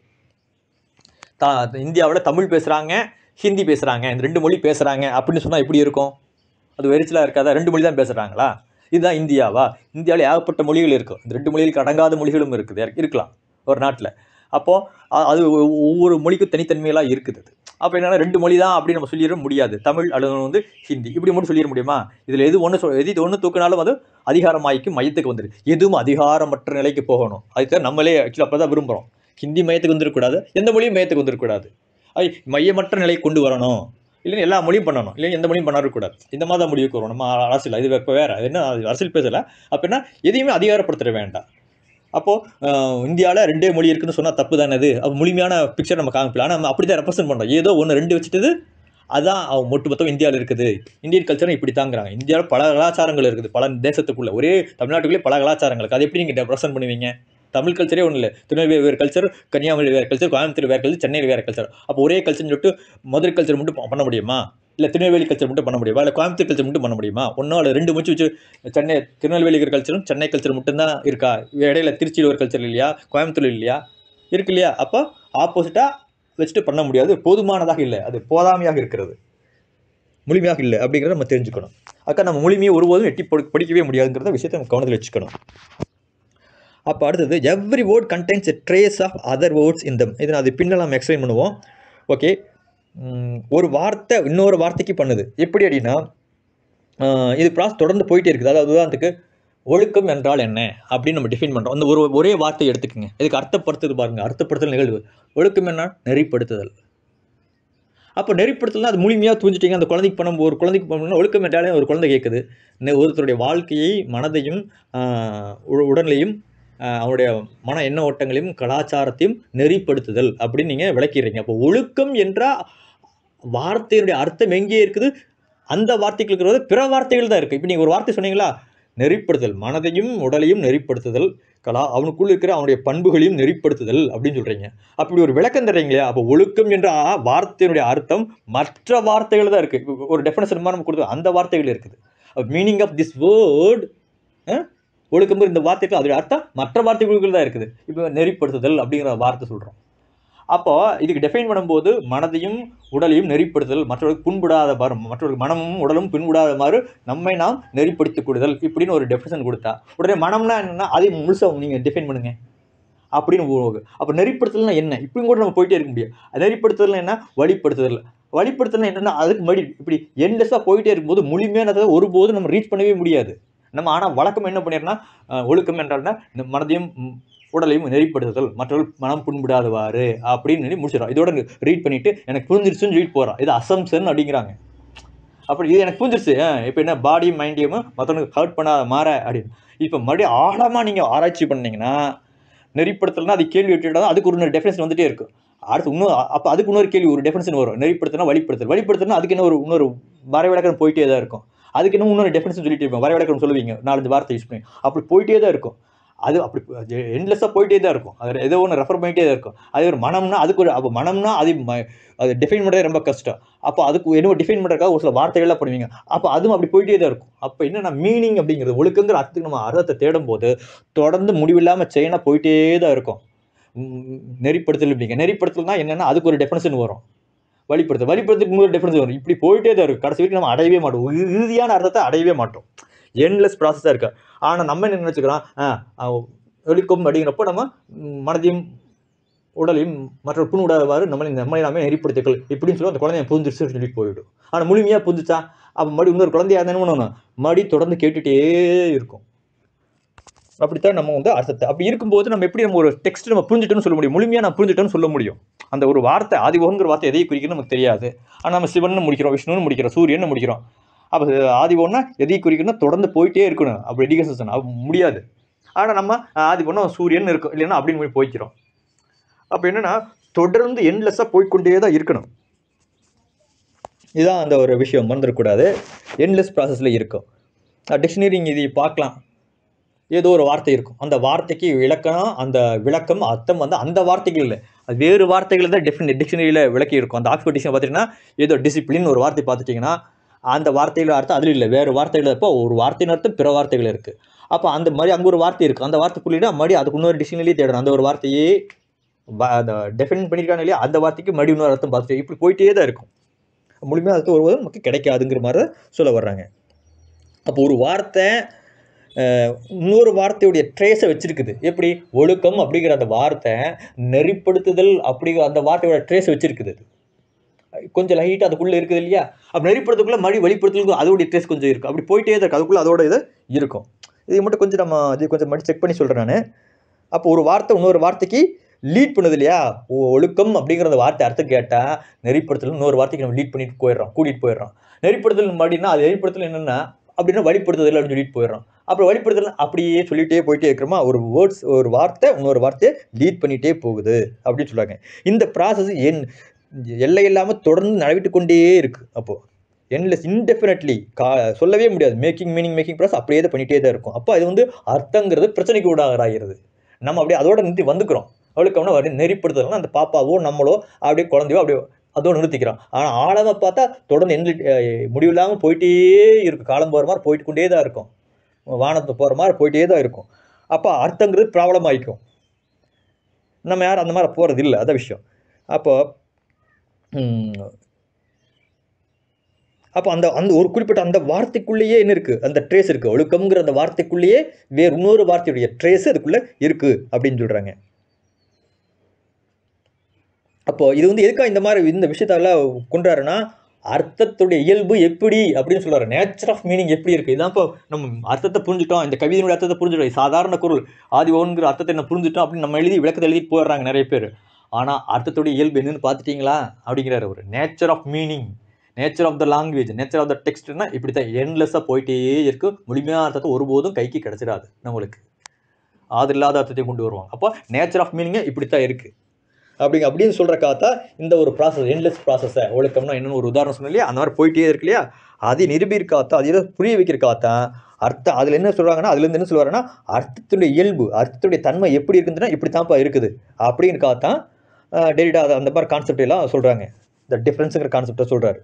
தா இந்தியாவில் தமிழ் பேசுகிறாங்க ஹிந்தி பேசுகிறாங்க இந்த ரெண்டு மொழி பேசுகிறாங்க அப்படின்னு சொன்னால் எப்படி இருக்கும் அது வெறிச்சலாக இருக்காதா ரெண்டு மொழி தான் பேசுகிறாங்களா இதுதான் இந்தியாவா இந்தியாவில் ஏகப்பட்ட மொழிகள் இருக்கும் இந்த ரெண்டு மொழிகளுக்கு அடங்காத மொழிகளும் இருக்குது இருக்கு- இருக்கலாம் ஒரு நாட்டில் அப்போது அது ஒ- ஒவ்வொரு மொழிக்கும் தனித்தன்மையெல்லாம் இருக்குது அது அப்போ என்னன்னா ரெண்டு மொழி தான் அப்படி நம்ம சொல்லிட முடியாது தமிழ் அல்லது வந்து ஹிந்தி இப்படி மட்டும் சொல்லிட முடியுமா இதில் எது ஒன்று சொல் எது இது ஒன்று தூக்கினாலும் அது அதிகாரமாய்க்கு மையத்துக்கு வந்துடு எதுவும் அதிகாரமற்ற நிலைக்கு போகணும் அதுக்கு நம்மளே ஆக்சுவலி அப்போ தான் விரும்புகிறோம் ஹிந்தி மையத்துக்கு வந்துடக்கூடாது எந்த மொழியும் மையத்துக்கு வந்துடக்கூடாது ஐ மையமற்ற நிலை கொண்டு வரணும் இல்லைன்னா எல்லா மொழியும் பண்ணணும் இல்லை எந்த மொழியும் பண்ணக்கூடாது இந்த மாதிரி தான் முடிவுக்கு வரும் நம்ம அரசியல் இது இப்போ வேறு என்ன அது அரசியல் பேசலை அப்போ என்ன எதையுமே அதிகாரப்படுத்திட வேண்டாம் அப்போது இந்தியாவில் ரெண்டே மொழி இருக்குன்னு சொன்னால் தப்பு தானே அது அப்போ முழுமையான பிக்சர் நம்ம காமிக்கலாம் ஆனால் நம்ம அப்படி தான் ரெப்ரசென்ட் பண்ணுறோம் ஏதோ ஒன்று ரெண்டு வச்சுட்டு அதான் அவங்க ஒட்டு மொத்தம் இந்தியாவில் இருக்குது இந்தியன் கல்ச்சரும் இப்படி தாங்கிறாங்க இந்தியாவில் பல கலாச்சாரங்கள் இருக்குது பல தேசத்துக்குள்ள ஒரே தமிழ்நாட்டுக்குள்ளே பல கலாச்சாரங்கள் இருக்குது அது எப்படி நீங்கள் ரெப்ரசென்ட் பண்ணுவீங்க தமிழ் கல்ச்சரே ஒன்றும் இல்லை திருநெல்வேலி வேறு கல்ச்சர் கன்னியாகுமரி வேறு கல்ச்சர் கோயம்புத்தூர் வேறு கல்ச்சர் சென்னையில் வேறு கல்ச்சர் அப்போ ஒரே கல்ச்சர்னு சொல்லிட்டு மதுரை கல்ச்சர் மட்டும் ப- பண்ண முடியுமா இல்லை திருநெல்வேலி கல்ச்சர் மட்டும் பண்ண முடியுமா இல்லை கோயம்புத்தூர் கல்ச்சர் மட்டும் பண்ண முடியுமா ஒன்றும் இல்லை ரெண்டு முடிச்சு வச்சு சென்னை திருநெல்வேலி இருக்கிற கல்ச்சரும் சென்னை கல்ச்சர் மட்டும்தான் இருக்கா இடையில திருச்சியில் ஒரு கல்ச்சர் இல்லையா கோயம்புத்தூர் இல்லையா இருக்கு இல்லையா அப்போ ஆப்போசிட்டாக வச்சுட்டு பண்ண முடியாது போதுமானதாக இல்லை அது போதாமையாக இருக்கிறது முழுமையாக இல்லை அப்படிங்கிறத நம்ம தெரிஞ்சுக்கணும் அக்கா நம்ம முழுமையை ஒருபோதும் எட்டி படி- படிக்கவே முடியாதுங்கிறத விஷயத்தை நம்ம கவனத்தில் வச்சுக்கணும் அப்போ அடுத்தது every word contains a trace of other words இந்த இதை நான் அது பின்னால் நம்ம எக்ஸ்பிளைன் பண்ணுவோம் ஓகே ஒரு வார்த்தை இன்னொரு வார்த்தைக்கு பண்ணுது எப்படி அப்படின்னா ஆஹ் இது ப்ராசஸ் தொடர்ந்து போயிட்டே இருக்குது அதாவது உதாரணத்துக்கு ஒழுக்கம் என்றால் என்ன அப்படின்னு நம்ம டிஃபைன் பண்ணுறோம் அந்த ஒரு ஒரே வார்த்தையை எடுத்துக்கங்க இதுக்கு அர்த்தப்படுத்துது பாருங்க அர்த்தப்படுத்தல் நிகழ்வு ஒழுக்கம் என்ன நெறிப்படுத்துதல் அப்போ நெறிப்படுத்தலாம் அது முழுமையாக தூஞ்சிட்டீங்க அந்த குழந்தைக்கு பண்ண ஒரு குழந்தைக்கு பண்ணணும்னா ஒழுக்கம் என்றாலே ஒரு குழந்தை கேட்குது நெ- ஒருத்தருடைய வாழ்க்கையை மனதையும் ஆஹ் உ- உடலையும் ஆஹ் அவருடைய மன எண்ண ஓட்டங்களையும் கலாச்சாரத்தையும் நெறிப்படுத்துதல் அப்படின்னு நீங்கள் விளக்கிறீங்க அப்போ ஒழுக்கம் என்ற வார்த்தையினுடைய அர்த்தம் எங்கே இருக்குது அந்த வார்த்தைக்கு இருக்கிறது பிற வார்த்தைகள் தான் இருக்குது இப்போ நீங்கள் ஒரு வார்த்தை சொன்னீங்களா நெறிப்படுத்தல் மனதையும் உடலையும் நெறிப்படுத்துதல் கலா அவனுக்குள்ள இருக்கிற அவனுடைய பண்புகளையும் நெறிப்படுத்துதல் அப்படின்னு சொல்கிறீங்க அப்படி ஒரு விளக்கம் தர்றீங்களே அப்போ ஒழுக்கம் என்ற ஆ- வார்த்தையினுடைய அர்த்தம் மற்ற வார்த்தைகள் தான் இருக்குது ஒரு டெஃபினேஷன் மாதிரி நம்ம கொடுத்து அந்த வார்த்தைகள் இருக்குது மீனிங் ஆஃப் திஸ் வேர்ட் ஒழுக்கம் இந்த வார்த்தைக்கு அதோட அர்த்தம் மற்ற வார்த்தைகளுக்குள் தான் இருக்குது இப்போ நெறிப்படுத்துதல் அப்படிங்கிற வார்த்தை சொல்கிறோம் அப்போ இதுக்கு டிஃபைன் பண்ணும்போது மனதையும் உடலையும் நெறிப்படுத்துதல் மற்றவர்களுக்கு புண்படாத மாதிரி மற்றவர்களுக்கு மனமும் உடலும் புண்படாத மாதிரி நம்மை நாம் நெறிப்படுத்திக் கொள்ளுதல் இப்படின்னு ஒரு டெஃபினேஷன் கொடுத்தா உடனே மனம்னா என்னன்னா அதையும் முழுசாக நீங்கள் டிஃபைன் பண்ணுங்க அப்படின்னு போகுது அப்போ நெறிப்படுத்தல்னா என்ன இப்பயும் கூட நம்ம போயிட்டே இருக்க முடியும் நெறிப்படுத்துதல்னா என்ன வழிப்படுத்துதல் வழிப்படுத்துதல் என்னன்னா அதுக்கு மறுபடி இப்படி எண்டஸாக போயிட்டே இருக்கும்போது முழுமையானதை ஒருபோதும் நம்ம ரீச் பண்ணவே முடியாது நம்ம ஆனால் வழக்கம் என்ன பண்ணிடுறோம்னா அஹ், ஒழுக்கம் என்றால்னா இந்த மனதையும் ம், உடலையும் நெறிப்படுத்துதல் மற்றவர்கள் மனம் புண்படாதவாறு அப்படின்னு சொல்லி முடிச்சிடறோம் இதோட ரீட் பண்ணிட்டு எனக்கு புரிஞ்சிருச்சுன்னு ரீட் போகிறோம் இது அசம்சன் அப்படிங்கிறாங்க அப்படி இது எனக்கு புரிஞ்சிருச்சு இப்போ என்ன பாடி மைண்டையும் மற்றவனுக்கு ஹர்ட் பண்ணாத மாற அப்படின்னு இப்போ மறுபடியும் ஆழமாக நீங்கள் ஆராய்ச்சி பண்ணீங்கன்னா நெறிப்படுத்தல்னா அது கேள்வி விட்டுட்டா அதுக்கு ஒரு டெஃபினேஷன் வந்துட்டே இருக்கும் அடுத்து இன்னும் அப்போ அதுக்கு இன்னொரு கேள்வி ஒரு டெஃபினேஷன் வரும் நெறிப்படுத்தினா வழிப்படுத்தல் வழிப்படுத்தினா அதுக்கு என்ன ஒரு இன்னொரு வரைவிலக்கணம் போயிட்டே தான் இருக்கும் அதுக்கு இன்னும் இன்னொரு டெஃபினேஷன் சொல்லிட்டு இருப்போம் வரைவிலக்கணம் சொல்லுவீங்க நாலஞ்சு வார்த்தை யூஸ் பண்ணி அப்படி போயிட்டே தான் இருக்கும் அது அப்படி எண்ட்லெஸ்ஸாக போயிட்டே தான் இருக்கும் அது ஏதோ ஒன்று ரெஃபர் பண்ணிட்டே தான் இருக்கும் அது ஒரு மனம்னா அதுக்கு ஒரு அப்போ மனம்னா அது ம- அது டிஃபைன் பண்ணுறது ரொம்ப கஷ்டம் அப்போ அதுக்கு என்ன டிஃபைன் பண்ணுறதுக்காக ஒரு சில வார்த்தைகள்லாம் பண்ணுவீங்க அப்போ அதுவும் அப்படி போயிட்டே தான் இருக்கும் அப்போ என்னன்னா மீனிங் அப்படிங்கிறது ஒழுக்கங்கிற அர்த்தத்துக்கு நம்ம அர்த்தத்தை தேடும் போது தொடர்ந்து முடிவில்லாமல் செயினாக போயிட்டே தான் இருக்கும் உம், நெறிப்படுத்தல் அப்படிங்க நெறிப்படுத்தல்னா என்னன்னா அதுக்கு ஒரு டெஃபினேஷன் வரும் வழிப்படுத்தல் வழிப்படுத்துக்கு இன்னொரு டெஃபினேஷன் வரும் இப்படி போயிட்டே தான் இருக்கும் கடைசி வரைக்கும் நம்ம அடையவே மாட்டோம் இறு- இறுதியான அர்த்தத்தை அடையவே மாட்டோம் எண்ட்லெஸ் ப்ராசஸாக இருக்கு ஆனால் நம்ம என்ன நினச்சிக்கிறோம் ஒழிக்கும் அப்படிங்கிறப்போ நம்ம ம், மனதையும் உடலையும் மற்ற புண் விடாதவாறு நம்மளை நம்மளை நாமே நெறிப்படுத்திக்கல் இப்படின்னு சொல்லி அந்த குழந்தைய புரிஞ்சிருச்சுன்னு சொல்லிட்டு போயிடும் ஆனால் முழுமையாக புரிஞ்சுச்சா அப்போ மறுபடியும் இன்னொரு குழந்தையா இருந்தா என்ன பண்ணணும் மறுபடியும் தொடர்ந்து கேட்டுகிட்டே இருக்கும் அப்படித்தான் நம்ம வந்து அர்த்தத்தை அப்படி இருக்கும்போது நம்ம எப்படி நம்ம ஒரு டெக்ஸ்ட் நம்ம புரிஞ்சுட்டோம்னு சொல்ல முடியும் முழுமையாக நான் புரிஞ்சுட்டோம்னு சொல்ல முடியும் அந்த ஒரு வார்த்தை ஆதிபோகங்கிற வார்த்தை எதை குறிக்கணும்னு நமக்கு தெரியாது ஆனால் நம்ம சிவன் முடிக்கிறோம் விஷ்ணுன்னு முடிக்கிறோம் சூரியன் முடிக்கிறோம் அப்போ ஆதிபோகம்னா எதை குறிக்கணும்னா தொடர்ந்து போயிட்டே இருக்கணும் அப்படி எடிகேஷன் அப்போ முடியாது ஆனால் நம்ம ஆதிபோகம்னா சூரியன் இருக்கும் இல்லைன்னா அப்படின்னு போய் போய்க்கிறோம் அப்போ என்னென்னா தொடர்ந்து எண்ட்லெஸ்ஸாக போய்க்கொண்டே தான் இருக்கணும் இதுதான் அந்த ஒரு விஷயம் மறந்துடக்கூடாது எண்ட்லெஸ் ப்ராசஸில் இருக்கும் டிக்ஷனரி இதை பார்க்கலாம் ஏதோ ஒரு வார்த்தை இருக்கும் அந்த வார்த்தைக்கு இலக்கணம் அந்த விளக்கம் அர்த்தம் வந்து அந்த வார்த்தைகள் இல்லை அது வேறு வார்த்தைகள் தான் டெஃபினட் டிக்ஷனரியில் விளக்கி இருக்கும் அந்த ஆக்ஸ்போர்ட் டிக்ஷனரி பார்த்துட்டிங்கன்னா ஏதோ டிசிப்ளின் ஒரு வார்த்தை பார்த்துட்டிங்கன்னா அந்த வார்த்தைகள் அர்த்தம் அதில் இல்லை வேறு வார்த்தைகள் இருப்போ ஒரு வார்த்தையின் அர்த்தம் பிற வார்த்தைகள் இருக்குது அப்போ அந்த மாதிரி அங்கே ஒரு வார்த்தை இருக்குது அந்த வார்த்தை புள்ளினா மறுபடியும் அதுக்கு இன்னொரு டிக்ஷனரியே தேடணும் அந்த ஒரு வார்த்தையே வ- அந்த டெஃபினட் பண்ணியிருக்காங்க இல்லையா அந்த வார்த்தைக்கு மறுபடியும் இன்னொரு அர்த்தம் பார்த்துட்டு இப்படி போயிட்டே தான் இருக்கும் முழுமையாக அர்த்தம் ஒருவரும் நமக்கு கிடைக்காதுங்கிற மாதிரி தான் சொல்ல வர்றாங்க அப்போ ஒரு வார்த்தை அஹ், இன்னொரு வார்த்தையுடைய ட்ரேஸை வச்சிருக்குது எப்படி ஒழுக்கம் அப்படிங்கிற அந்த வார்த்தை நெறிப்படுத்துதல் அப்படிங்கிற அந்த வார்த்தையோட ட்ரேஸை வச்சிருக்குது அது. கொஞ்சம் லைட்டாக அதுக்குள்ளே இருக்குது இல்லையா அப்போ நெறிப்படுத்துக்குள்ளே மறுபடி வெளிப்படுத்துறதுக்கு அதோடைய ட்ரேஸ் கொஞ்சம் இருக்கும் அப்படி போயிட்டே தான் இருக்கு அதுக்குள்ளே அதோட இது இருக்கும் இது மட்டும் கொஞ்சம் நம்ம இது கொஞ்சம் மட்டும் செக் பண்ணி சொல்கிறேன் நான் அப்போ ஒரு வார்த்தை இன்னொரு வார்த்தைக்கு லீட் பண்ணுது இல்லையா ஒ- ஒழுக்கம் அப்படிங்கிற அந்த வார்த்தை அர்த்தம் கேட்டால் நெறிப்படுத்தல் இன்னொரு வார்த்தைக்கு நம்ம லீட் பண்ணிட்டு போயிடுறோம் கூட்டிகிட்டு போயிடுறோம் நெறிப்படுத்தல் அப்படின்னா அது நெறிப்படுத்தல் என்னென்னா அப்படின்னா வழிப்படுத்துதல் அப்படின்னு சொல்லிட்டு போயிடுறோம் அப்புறம் வழிப்படுத்தல் அப்படியே சொல்லிட்டே போயிட்டே இருக்கிறோமா ஒரு வேர்ட்ஸ் ஒரு வார்த்தை இன்னொரு வார்த்தையை லீட் பண்ணிகிட்டே போகுது அப்படின்னு சொல்லுவாங்க இந்த ப்ராசஸ் என் எல்லை இல்லாமல் தொடர்ந்து நடைபெற்று கொண்டே இருக்குது அப்போது என்லெஸ் இன்டெஃபினெட்லி கா சொல்லவே முடியாது மேக்கிங் மீனிங் மேக்கிங் ப்ராசஸ் அப்படியே தான் பண்ணிகிட்டே தான் இருக்கும் அப்போ அது வந்து அர்த்தங்கிறது பிரச்சனைக்கு உண்டாகிறாகிறது நம்ம அப்படியே அதோட நிறுத்தி வந்துக்கிறோம் அவளுக்கு வரி நெறிப்படுத்துறதுனா அந்த பாப்பாவோ நம்மளோ அப்படியே குழந்தையோ அப்படியே அதோட நிறுத்திக்கிறோம் ஆனால் ஆழமாக பார்த்தா தொடர்ந்து எந்த முடிவில்லாமல் போயிட்டே இருக்கும் காலம் போகிற மாதிரி போயிட்டு கொண்டே தான் இருக்கும் வானத்தை போகிற மாதிரி போயிட்டே தான் இருக்கும் அப்போ அர்த்தங்கிறது ப்ராப்ளம் ஆகிக்கும் நம்ம யாரும் அந்த மாதிரி போகிறது இல்லை அதான் விஷயம் அப்போ ம், அப்போ அந்த அந்த ஒரு குறிப்பிட்ட அந்த வார்த்தைக்குள்ளேயே என்ன இருக்குது அந்த ட்ரேஸ் இருக்குது ஒழுக்கம்ங்கிற அந்த வார்த்தைக்குள்ளேயே வேறு இன்னொரு வார்த்தையுடைய ட்ரேஸ் அதுக்குள்ளே இருக்குது அப்படின்னு சொல்கிறாங்க அப்போ இது வந்து எதுக்காக இந்த மாதிரி இந்த விஷயத்தெல்லாம் கொண்டாருன்னா அர்த்தத்துடைய இயல்பு எப்படி அப்படின்னு சொல்றாரு நேச்சர் ஆஃப் மீனிங் எப்படி இருக்குது இதான் இப்போ நம்ம அர்த்தத்தை புரிஞ்சுட்டோம் இந்த கவிதையினுடைய அர்த்தத்தை புரிஞ்சுட்டோம் இது சாதாரண குரல் ஆதி ஓன்கிற அர்த்தத்தை என்ன புரிஞ்சுட்டோம் அப்படின்னு நம்ம எழுதி விளக்கத்தை எழுதி போயிடுறாங்க நிறைய பேர் ஆனால் அர்த்தத்துடைய இயல்பு என்னன்னு பார்த்துட்டீங்களா அப்படிங்கிறாரு அவர் nature of meaning nature of the language nature of the டெக்ஸ்ட்னா இப்படி தான் என்லெஸ்ஸாக போயிட்டே இருக்கு முழுமையான அர்த்தத்தை ஒருபோதும் கைக்கு கிடச்சிடாது நம்மளுக்கு அது இல்லாத அர்த்தத்தை கொண்டு வருவாங்க அப்போ நேச்சர் ஆஃப் மீனிங்கே இப்படி தான் இருக்குது அப்படிங்க அப்படின்னு சொல்கிற காத்தா இந்த ஒரு ப்ராசஸ் என்லெஸ் ப்ராசஸை ஒழுக்கம்னா என்னன்னு ஒரு உதாரணம் சொன்னேன் இல்லையா அந்த மாதிரி போயிட்டே இருக்கு இல்லையா அதை நிரூபிக்காத்தா அதை ஏதோ புரிய வைக்கிற காத்தா அர்த்தம் அதில் என்ன சொல்கிறாங்கன்னா அதுலேருந்து என்ன சொல்லுவாருன்னா அர்த்தத்துடைய இயல்பு அர்த்தத்துடைய தன்மை எப்படி இருக்குதுன்னா இப்படி தான்ப்பா இருக்குது அப்படின்னு காத்தான் டெரிடா அந்த மாதிரி கான்செப்ட் எல்லாம் சொல்கிறாங்க இந்த டிஃப்ரென்ஸுங்கிற கான்செப்டை சொல்கிறாரு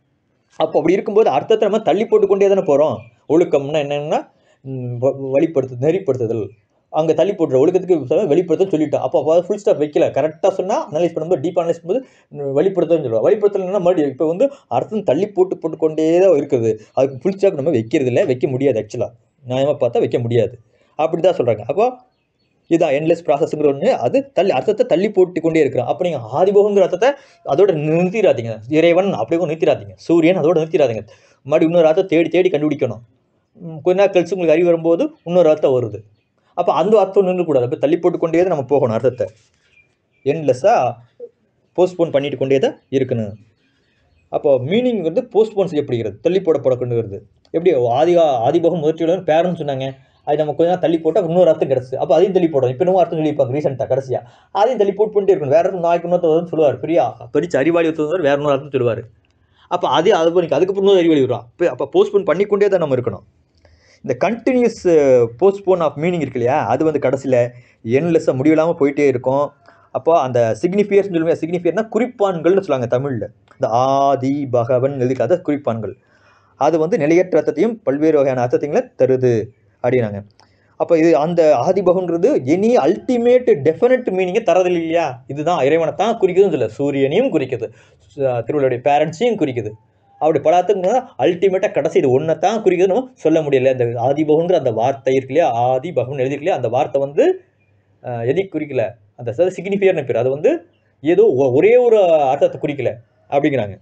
அப்போ அப்படி இருக்கும்போது அர்த்தத்தை நம்ம தள்ளி போட்டு கொண்டே தானே போகிறோம் ஒழுக்கம்னா என்னென்னா வழிப்படுத்து நெறிப்படுத்துதல் அங்கே தள்ளி போட்டுற ஒழுக்கத்துக்கு சொல்ல வெளிப்படுத்த சொல்லிட்டோம் அப்போ அப்போ ஃபுல் ஸ்டாப் வைக்கல கரெக்டாக சொன்னால் அனலைஸ் பண்ணும்போது டீப் அனலைஸ் பண்ணும்போது வெளிப்படுத்தன்னு சொல்லுவோம் வெளிப்படுத்தலைன்னா மறுபடியும் இப்போ வந்து அர்த்தம் தள்ளி போட்டு போட்டு கொண்டே தான் இருக்குது அதுக்கு ஃபுல் ஸ்டாப் நம்ம வைக்கிறது இல்லை வைக்க முடியாது ஆக்சுவலாக நியாயமாக பார்த்தா வைக்க முடியாது அப்படி தான் சொல்கிறாங்க அப்போ இதான் என்லெஸ் ப்ராசஸ்ங்கிற ஒன்று அது தள்ளி அர்த்தத்தை தள்ளி போட்டு கொண்டே இருக்கிறோம் அப்போ நீங்கள் ஆதிபோகங்கிற அர்த்தத்தை அதோட நிறுத்திடாதீங்க இறைவன் அப்படி கூட நிறுத்திடாதீங்க சூரியன் அதோட நிறுத்திடாதீங்க மறுபடியும் இன்னொரு அர்த்தம் தேடி தேடி கண்டுபிடிக்கணும் ம், கொஞ்ச நாள் கழிச்சு உங்களுக்கு அறிவு வரும்போது இன்னொரு அர்த்தம் வருது அப்போ அந்த அர்த்தம் நின்றுக்கூடாது அப்போ தள்ளி போட்டு கொண்டே தான் நம்ம போகணும் அர்த்தத்தை என்லெஸ்ஸாக போஸ்ட்போன் பண்ணிட்டு கொண்டே தான் இருக்கணும் அப்போ மீனிங் வந்து போஸ்ட்போன் செய்யப்படுகிறது தள்ளி போடப்படக்கூடியது எப்படி ஆதி ஆதிபோகம் முதற்சியுடன் பேரன்னு சொன்னாங்க அது நம்ம கொஞ்ச நாள் தள்ளி போட்டால் இன்னொரு அர்த்தம் கிடச்சி அப்போ அதையும் தள்ளி போடும் இப்போ இன்னும் அர்த்தம் சொல்லியிருப்பாங்க ரீசெண்டாக கடைசியாக அதையும் தள்ளி போட்டு பண்ணிட்டே இருக்கணும் வேற அர்த்தம் நாளைக்கு இன்னொருத்தர் வரும்னு சொல்லுவார் பெரிய படிச்சு அறிவாளி ஒருத்தர் வேற இன்னொரு அர்த்தம் சொல்லுவார் அப்போ அதே அது பண்ணி அதுக்கப்புறம் இன்னொரு அறிவாளி வரும் அப்போ அப்போ போஸ்ட்போன் பண்ணிக்கொண்டே தான் நம்ம இருக்கணும் இந்த கண்டினியூஸ் போஸ்ட்போன் ஆஃப் மீனிங் இருக்கு இல்லையா அது வந்து கடைசியில் என்லெஸ்ஸாக முடிவில்லாமல் போயிட்டே இருக்கும் அப்போ அந்த சிக்னிஃபியர்ஸ் சொல்லுவேன் சிக்னிஃபியர்னா குறிப்பான்கள்னு சொல்லுவாங்க தமிழில் இந்த ஆதி பகவன் எழுதிக்காத குறிப்பான்கள் அது வந்து நிலையற்ற அர்த்தத்தையும் பல்வேறு வகையான அர்த்தத்தைங்களை தருது அப்படின்னாங்க அப்போ இது அந்த ஆதிபகன்றது எனி அல்டிமேட் டெஃபினட் மீனிங்கை தரதில்லை இல்லையா இதுதான் இறைவனை தான் குறிக்குதுன்னு சொல்ல சூரியனையும் குறிக்குது சு- திருவள்ளுடைய பேரண்ட்ஸையும் குறிக்குது அப்படி பலத்துக்கு அல்டிமேட்டாக கடைசி இது ஒன்றை தான் குறிக்குது நம்ம சொல்ல முடியல இந்த ஆதிபகங்கிற அந்த வார்த்தை இருக்கு இல்லையா ஆதி பகவன் எழுதிருக்கு இல்லையா அந்த வார்த்தை வந்து அஹ், எதை குறிக்கல அந்த சிக்னிஃபியர்னு பேர் அது வந்து ஏதோ ஒ- ஒரே ஒரு அர்த்தத்தை குறிக்கல அப்படிங்கிறாங்க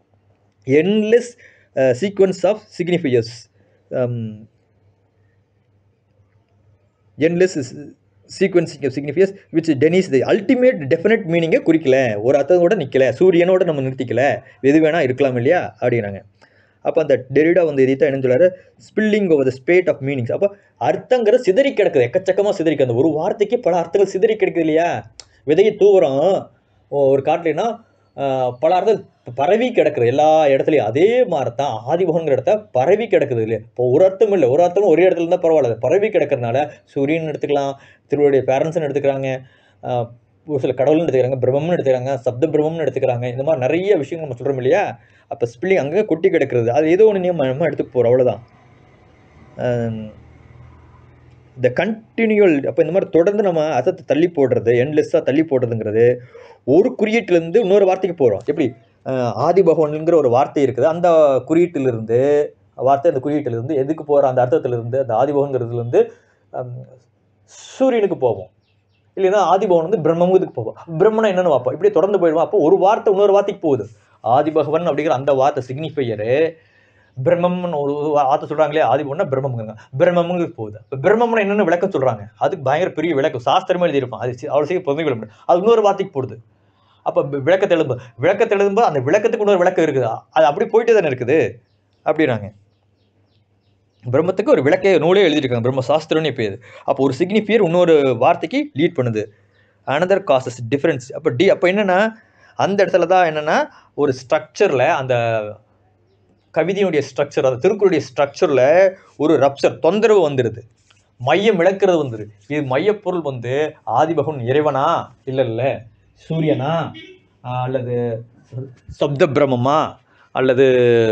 endless sequence of signifiers endless sequencing of signifiers which denies the ultimate definite மீனிங்கை குறிக்கல ஒரு அர்த்தத்தோட நிற்கல சூரியனோட நம்ம நிறுத்திக்கல எது வேணால் இருக்கலாம் இல்லையா அப்படிங்கிறாங்க அப்போ அந்த டெரிடா வந்து இதைத்தான் என்ன சொல்றாரு spilling over the spate of meanings அப்போ அர்த்தங்கிற சிதறி கிடக்குது எக்கச்சக்கமாக சிதறி கிடக்குது ஒரு வார்த்தைக்கு பல அர்த்தங்கள் சிதறி கிடக்குது இல்லையா விதையை தூவுறோம் ஒரு காட்டுலனா பல அர்த்தம் பரவி கிடக்குது எல்லா இடத்துலையும் அதே மாதிரி தான் ஆதிபகங்கிற இடத்த பரவி கிடக்குது இல்லையா இப்போ ஒரு அர்த்தம் இல்லை ஒரு அர்த்தம் ஒரே இடத்துல இருந்தால் பரவாயில்ல பரவி கிடக்கிறதுனால சூரியன் எடுத்துக்கலாம் திருவடைய பேரண்ட்ஸ்னு எடுத்துக்கிறாங்க ஆஹ் ஒரு சில கடவுள்னு எடுத்துக்கிறாங்க பிரம்மம்னு எடுத்துக்கிறாங்க சப்த பிரம்மம்னு எடுத்துக்கிறாங்க இந்த மாதிரி நிறைய விஷயங்கள் நம்ம சொல்கிறோம் இல்லையா அப்போ ஸ்பில்லிங் அங்கே கொட்டி கிடக்கிறது அது ஏதோ ஒன்று நம்ம நம்ம எடுத்துக்க போகிறோம் அவ்வளோதான் இந்த கண்டினியூவல் அப்போ இந்த மாதிரி தொடர்ந்து நம்ம அர்த்தத்தை தள்ளி போடுறது எண்ட்லெஸ்ஸாக தள்ளி போடுறதுங்கிறது ஒரு குறியீட்டிலேருந்து இன்னொரு வார்த்தைக்கு போகிறோம் எப்படி அஹ் ஆதி பகவான்ங்கிற ஒரு வார்த்தை இருக்குது அந்த குறியீட்டிலிருந்து வார்த்தை அந்த குறியீட்டிலிருந்து எதுக்கு போகிற அந்த அர்த்தத்திலிருந்து அந்த ஆதி பகவான்ங்கிறதுலேருந்து சூரியனுக்கு போவோம் இல்லைன்னா ஆதிபவன் வந்து பிரம்மமுக்கு போவோம் பிரம்மனா என்னன்னு பார்ப்போம் இப்படி தொடர்ந்து போயிடுவோம் அப்போ ஒரு வார்த்தை இன்னொரு வார்த்தைக்கு போகுது ஆதிபகவன் அப்படிங்கிற அந்த வார்த்தை சிக்னிஃபையரு பிரம்மம்னு ஒரு ஒரு வார்த்தை சொல்கிறாங்களே ஆதிபவன்னா பிரம்மமுங்க பிரம்மமுங்க போகுது இப்போ பிரம்மம்னா என்னென்னு விளக்கம் சொல்கிறாங்க அதுக்கு பயங்கர பெரிய விளக்கம் சாஸ்திரமே எழுதியிருப்பான் அது சி- அவ்வளோ சீக்கிரம் பொதுமை விட முடியாது அது இன்னொரு வார்த்தைக்கு போடுது அப்போ விளக்கத்தெழும்பு விளக்கத்தெழும்பு அந்த விளக்கத்துக்கு இன்னொரு விளக்கம் இருக்குது அது அப்படி போயிட்டு தானே இருக்குது அப்படின்னாங்க பிரம்மத்துக்கு ஒரு விளக்கே நூலே எழுதியிருக்காங்க பிரம்ம சாஸ்திரம்னு இப்போ இது அப்போ ஒரு சிக்னிஃபியர் இன்னொரு வார்த்தைக்கு லீட் பண்ணுது அனதர் காசஸ் டிஃப்ரென்ஸ் அப்போ டி அப்போ என்னென்னா அந்த இடத்துல தான் என்னென்னா ஒரு ஸ்ட்ரக்சரில் அந்த கவிதையுடைய ஸ்ட்ரக்சர் அந்த திருக்குறளுடைய ஸ்ட்ரக்சரில் ஒரு ரப்சர் தொந்தரவு வந்துடுது மையம் விளக்குறது வந்துரு இது மையப்பொருள் வந்து ஆதிபகவன் இறைவனா இல்லை இல்லை சூரியனா ஆஹ் அல்லது சப்த பிரம்மமா அல்லது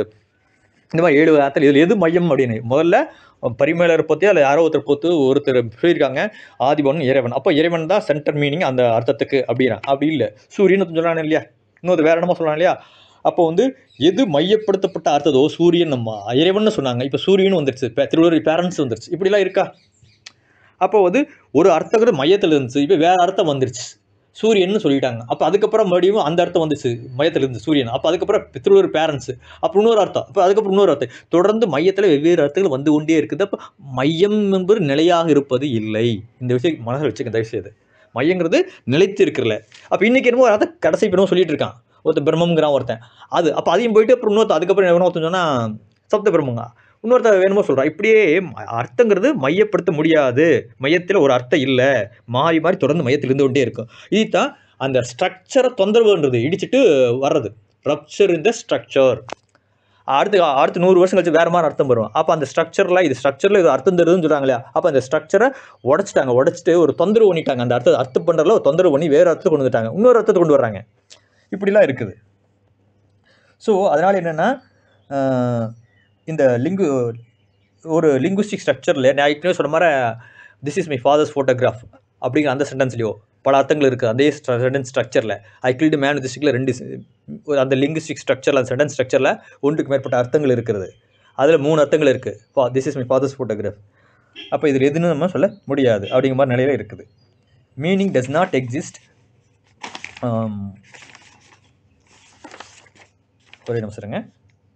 இந்த மாதிரி ஏழு வார்த்தை இதில் எது மையம் அப்படின்னு முதல்ல பரிமேலர் பற்றி அதில் யாரோ ஒருத்தர் பொத்து ஒருத்தர் சொல்லியிருக்காங்க ஆதிபவன் இறைவன் அப்போ இறைவன் தான் சென்டர் மீனிங் அந்த அர்த்தத்துக்கு அப்படிங்கிறான் அப்படி இல்லை சூரியன் சொல்கிறானே இல்லையா இன்னொரு வேற என்னமோ சொல்கிறான் இல்லையா அப்போ வந்து எது மையப்படுத்தப்பட்ட அர்த்ததோ சூரியன் நம்ம இறைவன் சொன்னாங்க இப்போ சூரியன் வந்துருச்சு இப்போ திருவள்ளுவர் பேரண்ட்ஸ் வந்துருச்சு இப்படிலாம் இருக்கா அப்போ வந்து ஒரு அர்த்தங்கிறது மையத்தில் இருந்துச்சு இப்போ வேற அர்த்தம் வந்துருச்சு சூரியன்னு சொல்லிட்டாங்க அப்போ அதுக்கப்புறம் மறுபடியும் அந்த அர்த்தம் வந்துச்சு மையத்தில் இருந்து சூரியன் அப்போ அதுக்கப்புறம் திருவள்ளுவர் பேரண்ட்ஸ் அப்போ இன்னொரு அர்த்தம் அப்போ அதுக்கப்புறம் இன்னொரு அர்த்தம் தொடர்ந்து மையத்தில் வெவ்வேறு அர்த்தங்கள் வந்து கொண்டே இருக்குது அப்போ மையம் என்பது நிலையாக இருப்பது இல்லை இந்த விஷயம் மனசில் வச்சுக்க தயவு செய்து மையங்கிறது நிலைத்து இருக்கிறல அப்போ இன்னைக்கு என்னமோ ஒரு அர்த்தம் கடைசி பிறகு சொல்லிட்டு இருக்கான் ஒருத்தன் பிரம்மங்கிறான் ஒருத்தன் அது அப்போ அதையும் போயிட்டு அப்புறம் இன்னொருத்த அதுக்கப்புறம் எவனோ ஒருத்தன் சொன்னால் சப்த பிரம்மங்க இன்னொருத்த வேணுமோ சொல்கிறான் இப்படியே ம- அர்த்தங்கிறது மையப்படுத்த முடியாது மையத்தில் ஒரு அர்த்தம் இல்லை மாறி மாறி தொடர்ந்து மையத்தில் இருந்து கொண்டே இருக்கும் இதுதான் அந்த ஸ்ட்ரக்சரை தொந்தரவுன்றது இடிச்சிட்டு வர்றது ரப்சர் இந்த ஸ்ட்ரக்சர் அடுத்து அடுத்து நூறு வருஷம் கழிச்சு வேற மாதிரி அர்த்தம் வரும் அப்போ அந்த ஸ்ட்ரக்சரில் இது ஸ்ட்ரக்சரில் இது அர்த்தம் தருதுன்னு சொல்கிறாங்க இல்லையா அப்போ அந்த ஸ்ட்ரக்சரை உடச்சிட்டாங்க உடச்சிட்டு ஒரு தொந்தரவு பண்ணிட்டாங்க அந்த அர்த்தம் அர்த்தம் பண்ணுறதுல ஒரு தொந்தரவு பண்ணி வேறு அர்த்தத்தை கொண்டு வந்துட்டாங்க இன்னொரு அர்த்தத்தை கொண்டு வர்றாங்க இப்படிலாம் இருக்குது ஸோ அதனால் என்னென்னா இந்த லிங்கு ஒரு லிங்குஸ்டிக் ஸ்ட்ரக்சரில் நான் ஏற்கனவே சொன்ன மாதிரி this is my father's photograph அப்படிங்கிற அந்த சென்டென்ஸ்லையோ பல அர்த்தங்கள் இருக்குது அதே சென்டென்ஸ் ஸ்ட்ரக்சரில் ஐ கில்டு மேன் திஸ்டிக்கில் ரெண்டு se- ஒரு அந்த லிங்குஸ்டிக் ஸ்ட்ரக்சரில் அந்த சென்டென்ஸ் ஸ்ட்ரக்சரில் ஒன்றுக்கு மேற்பட்ட அர்த்தங்கள் இருக்கிறது அதில் மூணு அர்த்தங்கள் இருக்குது ஃபா this is my father's photograph அப்போ இதில் எதுன்னு நம்ம சொல்ல முடியாது அப்படிங்கிற மாதிரி நிலையில இருக்குது மீனிங் டஸ் நாட் எக்ஸிஸ்ட் ஒரே நிமிஷம் இருங்க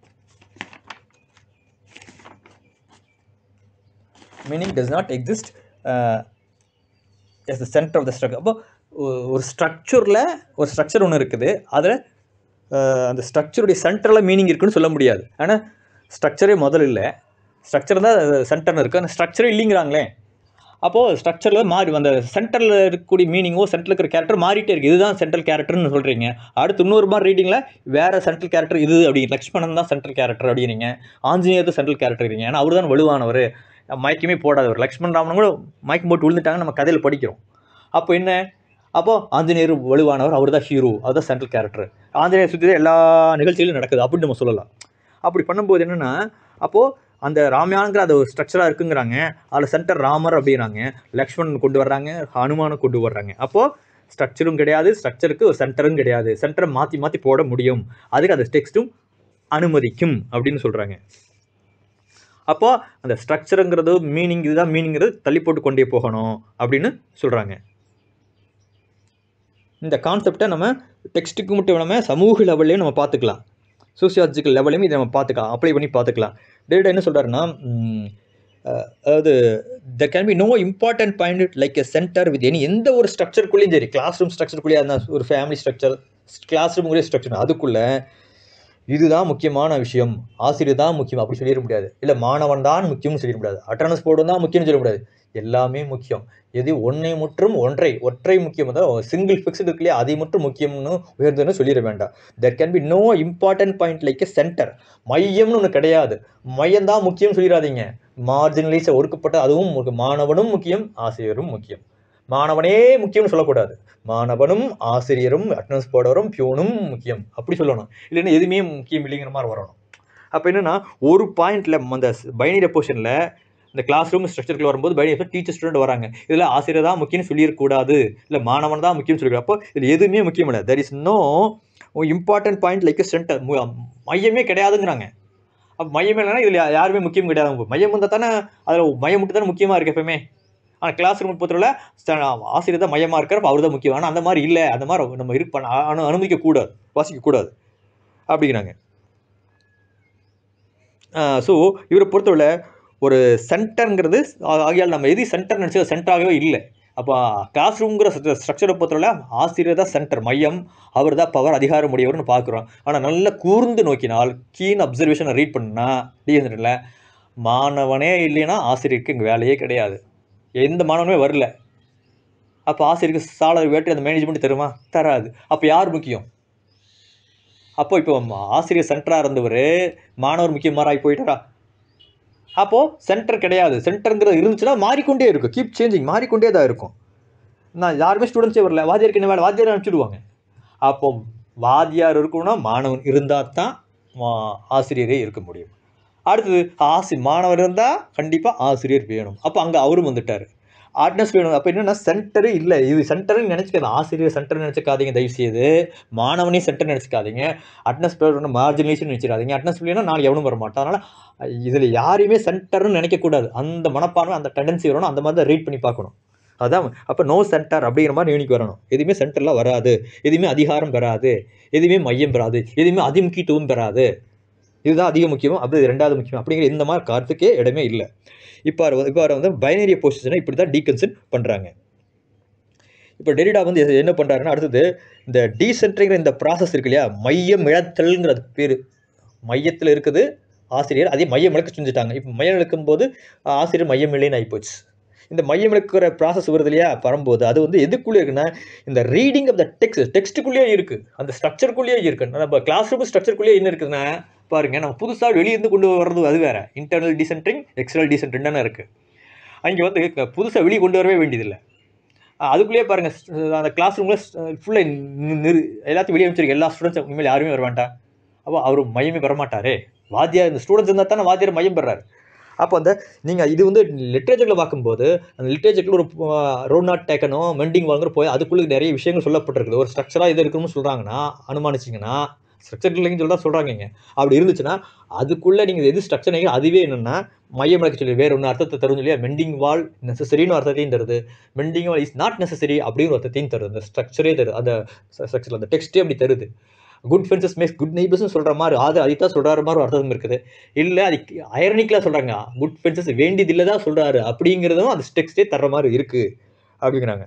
meaning does not exist as the centre of the structure அப்போ ஒ- ஒரு ஸ்ட்ரக்சரில் ஒரு ஸ்ட்ரக்சர் ஒன்று இருக்குது அதில் அந்த ஸ்ட்ரக்சருடைய சென்டரில் மீனிங் இருக்குன்னு சொல்ல முடியாது ஆனால் ஸ்ட்ரக்சரே முதல்ல இல்லை ஸ்ட்ரக்சர் தான் சென்டர்னு இருக்குது அந்த ஸ்ட்ரக்சரே இல்லைங்கிறாங்களே அப்போது ஸ்ட்ரக்சரில் மாறி அந்த சென்டரில் இருக்கக்கூடிய மீனிங்கோ சென்டரில் இருக்கிற கேரக்டர் மாறிட்டே இருக்குது இதுதான் சென்ட்ரல் கேரக்டர்னு சொல்கிறீங்க அடுத்து இன்னொரு மாதிரி ரீடிங்கில் வேறு சென்ட்ரல் கேரக்டர் இது அப்படி லக்ஷ்மணன் தான் சென்ட்ரல் கேரக்டர் அப்படிங்கிறீங்க ஆஞ்சநேயர் தான் சென்ட்ரல் கேரக்டர் ஏன்னா அவர் தான் வலுவானவர் மயக்கமே போடாதவர் லக்ஷ்மண் ராமன் கூட மயக்கம் போட்டு விழுந்துட்டாங்க நம்ம கதையில் படிக்கிறோம் அப்போ என்ன அப்போ ஆஞ்சநேயர் வலுவானவர் அவர் தான் ஹீரோ அவர் தான் சென்ட்ரல் கேரக்டர் ஆஞ்சநேயர் சுற்றி எல்லா நிகழ்ச்சியிலும் நடக்குது அப்படின்னு நம்ம சொல்லலாம் அப்படி பண்ணும்போது என்னென்னா அப்போது அந்த ராமாயணங்கிற அது ஒரு ஸ்ட்ரக்சராக இருக்குங்கிறாங்க அதில் சென்டர் ராமர் அப்படிங்கிறாங்க லக்ஷ்மணன் கொண்டு வர்றாங்க ஹனுமானை கொண்டு வர்றாங்க அப்போது ஸ்ட்ரக்சரும் கிடையாது ஸ்ட்ரக்சருக்கு ஒரு சென்டரும் கிடையாது சென்டரை மாற்றி மாற்றி போட முடியும் அதுக்கு அந்த டெக்ஸ்ட்டும் அனுமதிக்கும் அப்படின்னு சொல்கிறாங்க அப்போ அந்த ஸ்ட்ரக்சருங்கிறது மீனிங் இதுதான் மீனிங்கிறது தள்ளி போட்டு கொண்டே போகணும் அப்படின்னு சொல்கிறாங்க இந்த கான்செப்டை நம்ம டெக்ஸ்ட்டுக்கு மட்டும் இல்லாமல் சமூக லெவல்லையும் நம்ம பார்த்துக்கலாம் சோசியாலஜிக்கல் லெவலையும் இதை நம்ம பார்த்துக்கலாம் அப்ளை பண்ணி பார்த்துக்கலாம் டேட்டா என்ன சொல்கிறாருன்னா அதாவது the can be no important point like a centre with any எந்த ஒரு ஸ்ட்ரக்சருக்குள்ளேயும் சரி கிளாஸ் ரூம் ஸ்ட்ரக்சருக்குள்ளேயே அந்த ஒரு family structure classroom structure அதுக்குள்ளே இதுதான் முக்கியமான விஷயம் ஆசிரியர் தான் முக்கியம் அப்படி சொல்லிட முடியாது இல்லை மாணவன் தான் முக்கியம்னு சொல்லிட முடியாது அட்டனன்ஸ் போர்டு தான் முக்கியம்னு சொல்ல முடியாது எல்லாமே முக்கியம் எது ஒன்றை முற்றும் ஒன்றை ஒற்றை முக்கியம் தான் சிங்கிள் ஃபிக்ஸ்டு இருக்கு இல்லையா அதை மட்டும் முக்கியம்னு உயர்ந்ததுன்னு சொல்லிட வேண்டாம் there can be no important point like a centre மையம்னு ஒன்று கிடையாது மையம் தான் முக்கியம் சொல்லிடாதீங்க மார்ஜினலைஸ் ஒடுக்கப்பட்ட அதுவும் முக்கியம். மாணவனும் முக்கியம் ஆசிரியரும் முக்கியம் மாணவனே முக்கியம்னு சொல்லக்கூடாது மாணவனும் ஆசிரியரும் அட்டனன்ஸ் போடுறவரும் பியூனும் முக்கியம் அப்படி சொல்லணும் இல்லைன்னா எதுவுமே முக்கியம் இல்லைங்கிற மாதிரி வரணும் அப்போ என்னென்னா ஒரு பாயிண்டில் அந்த பைனரி பொசிஷனில் இந்த கிளாஸ் ரூம் ஸ்ட்ரக்சருக்குள்ள வரும்போது பைனரி டீச்சர் ஸ்டூடெண்ட் வராங்க இதில் ஆசிரியர் தான் முக்கியம்னு சொல்லிடக்கூடாது இல்லை மாணவன் தான் முக்கியம்னு சொல்லியிருக்காங்க அப்போ இதில் எதுவுமே முக்கியம் இல்லை there is no important point like centre மையமே கிடையாதுங்கிறாங்க அப்போ மையம் இல்லைன்னா இதில் யாருமே முக்கியம் கிடையாது மையம் இருந்தால் தானே அதில் மையம் மட்டும் தானே முக்கியமாக இருக்குது எப்பவுமே ஆனால் கிளாஸ் ரூம் பொறுத்தவரை ஆசிரியர் தான் மையமாக இருக்கிறப்ப அவர் தான் முக்கியம் ஆனால் அந்த மாதிரி இல்லை அந்த மாதிரி நம்ம இருக்கு பண்ண அனு அனுமதிக்கக்கூடாது வாசிக்கக்கூடாது அப்படிங்கிறாங்க ஸோ இவரை பொறுத்தவரை ஒரு சென்டருங்கிறது ஆகியால் நம்ம எது சென்டர் நினச்சது சென்டராகவே இல்லை அப்போ கிளாஸ் ரூம்ங்கிற ஸ்ட்ரக்சரை பொறுத்தவரை ஆசிரியர் தான் சென்டர் மையம் அவர் தான் பவர் அதிகாரம் உடையவர்னு பார்க்குறோம் ஆனால் நல்லா கூர்ந்து நோக்கினால் கீன் அப்சர்வேஷனை ரீட் பண்ணா டிஎன்ல மாணவனே இல்லைன்னா ஆசிரியருக்கு இங்கே வேலையே கிடையாது எந்த மாணவனுமே வரல அப்போ ஆசிரியருக்கு சாலரி வேட்டு அந்த மேனேஜ்மெண்ட் தருமா தராது அப்போ யார் முக்கியம் அப்போ இப்போ ஆசிரியர் சென்டராக இருந்தவர் மாணவர் முக்கியமாக ஆகி போயிட்டாரா அப்போது சென்டர் கிடையாது சென்டருங்கிறது இருந்துச்சுன்னா மாறிக்கொண்டே இருக்கும் கீப் சேஞ்சிங் மாறிக்கொண்டே தான் இருக்கும் நான் யாருமே ஸ்டூடெண்ட்ஸே வரல வாத்தியாருக்கு என்ன வேலை வாத்தியார் அனுப்பிச்சிடுவாங்க அப்போ வாத்தியார் இருக்கணும்னா மாணவன் இருந்தால் தான் மா- ஆசிரியரே இருக்க முடியும் அடுத்தது ஆசி மாணவர் இருந்தால் கண்டிப்பாக ஆசிரியர் வேணும் அப்போ அங்கே அவரும் வந்துட்டார் ஆர்ட்னஸ் வேணும் அப்போ என்னென்னா சென்டரு இல்லை இது சென்டர்னு நினச்சிக்காது ஆசிரியர் சென்டர் நினச்சிக்காதீங்க தயவு செய்து மாணவனையும் சென்டர் நினச்சிக்காதீங்க அட்னஸ் பேர் மார்ஜினேஷன் நினச்சிடாதீங்க அட்னஸ் இல்லைன்னா நாளைக்கு எவனும் வர மாட்டான் அதனால் இதில் யாரையுமே சென்டர்னு நினைக்கக்கூடாது அந்த மனப்பான்மை அந்த டெண்டன்சி வரணும் அந்த மாதிரி தான் ரீட் பண்ணி பார்க்கணும் அதான் அப்போ நோ சென்டர் அப்படிங்கிற மாதிரி யூனிக் வரணும் எதுவுமே சென்டர்லாம் வராது எதுவுமே அதிகாரம் பெறாது எதுவுமே மையம் பெறாது எதுவுமே அதிமுக்கியத்துவம் பெறாது இதுதான் அதிக முக்கியம் அது ரெண்டாவது முக்கியம் அப்படிங்கிற இந்த மாதிரி கருத்துக்கே இடமே இல்லை இப்போ அவர் இப்போ அவர் வந்து பைனரி பொசிஷனை இப்படி தான் டீகன்சன் பண்ணுறாங்க இப்போ டெரிடா வந்து எது- என்ன பண்ணுறாருன்னா அடுத்தது இந்த டீசென்ட்ரிங்கிற இந்த ப்ராசஸ் இருக்கு இல்லையா மையம் இழத்தல்ங்கிறது பேர் மையத்தில் இருக்குது ஆசிரியர் அதே மையம் இழக்க செஞ்சுட்டாங்க இப்போ மையம் இழக்கும் போது ஆசிரியர் மையம் இல்லைன்னு ஆகிப்போச்சு இந்த மையம் இழக்கிற ப்ராசஸ் வருது இல்லையா வரும்போது அது வந்து எதுக்குள்ளே இருக்குன்னா இந்த ரீடிங் ஆஃப் த டெக்ஸ்ட் டெக்ஸ்ட்டுக்குள்ளேயே இருக்குது அந்த ஸ்ட்ரக்சருக்குள்ளேயே இருக்குது நம்ம கிளாஸ் ரூம் ஸ்ட்ரக்சருக்குள்ளேயே என்ன இருக்குதுன்னா பாருங்க நம்ம புதுசாக வெளியிருந்து கொண்டு வர்றது அது வேற இன்டர்னல் டீசென்ட்ரிங் எக்ஸ்டர்னல் டீசென்ட்ரிங் தானே இருக்குது அங்கே வந்து புதுசாக வெளியே கொண்டு வரவே வேண்டியதில்லை அஹ் அதுக்குள்ளேயே பாருங்கள் அந்த கிளாஸ் ரூமில் ஃபுல்லாக நிறு எல்லாத்தையும் வெளியே வச்சிருக்க எல்லா ஸ்டூடெண்ட்ஸும் இனிமேல் யாருமே வர வேண்டாம் அப்போ அவர் மையமே பெற மாட்டாரே வாத்தியார் இந்த ஸ்டூடெண்ட்ஸ் இருந்தால் தானே வாத்தியார் மையம் பெறாரு அப்போ அந்த நீங்கள் இது வந்து லிட்ரேச்சரில் பார்க்கும்போது அந்த லிட்ரேச்சரில் ஒரு ரோட் நாட் டேக்கனும் மெண்டிங் வாங்குற போய் அதுக்குள்ளே நிறைய விஷயங்கள் சொல்லப்பட்டிருக்குது ஒரு ஸ்ட்ரக்சராக இது இருக்குன்னு சொல்கிறாங்கன்னா அனுமானிச்சிங்கன்னா ஸ்ட்ரக்சர் இல்லைன்னு சொல்லி தான் சொல்கிறாங்க அப்படி இருந்துச்சுன்னா அதுக்குள்ளே நீங்கள் எது ஸ்ட்ரக்சர் நீங்கள் அதுவே என்னென்னா மையம் விளக்க சொல்லி வேறு ஒன்று அர்த்தத்தை தரும் இல்லையா மெண்டிங் வால் நெசசரின்னு அர்த்தத்தையும் தருது mending wall is not necessary அப்படிங்கிற ஒரு அர்த்தத்தையும் தருது அந்த ஸ்ட்ரக்சரே தருது அந்த ஸ்ட்ரக்சர் அந்த டெக்ஸ்ட்டே அப்படி தருது குட் ஃபென்சஸ் மேக்ஸ் குட் நெய்பர்ஸ்னு சொல்கிற மாதிரி அது அதைத்தான் சொல்கிற மாதிரி ஒரு அர்த்தம் இருக்குது இல்லை அது அயர்னிக்கலாக சொல்கிறாங்க குட் ஃபென்சஸ் வேண்டியதில்லை தான் சொல்கிறாரு அப்படிங்கிறதும் அந்த டெக்ஸ்ட்டே தர்ற மாதிரி இருக்குது அப்படிங்கிறாங்க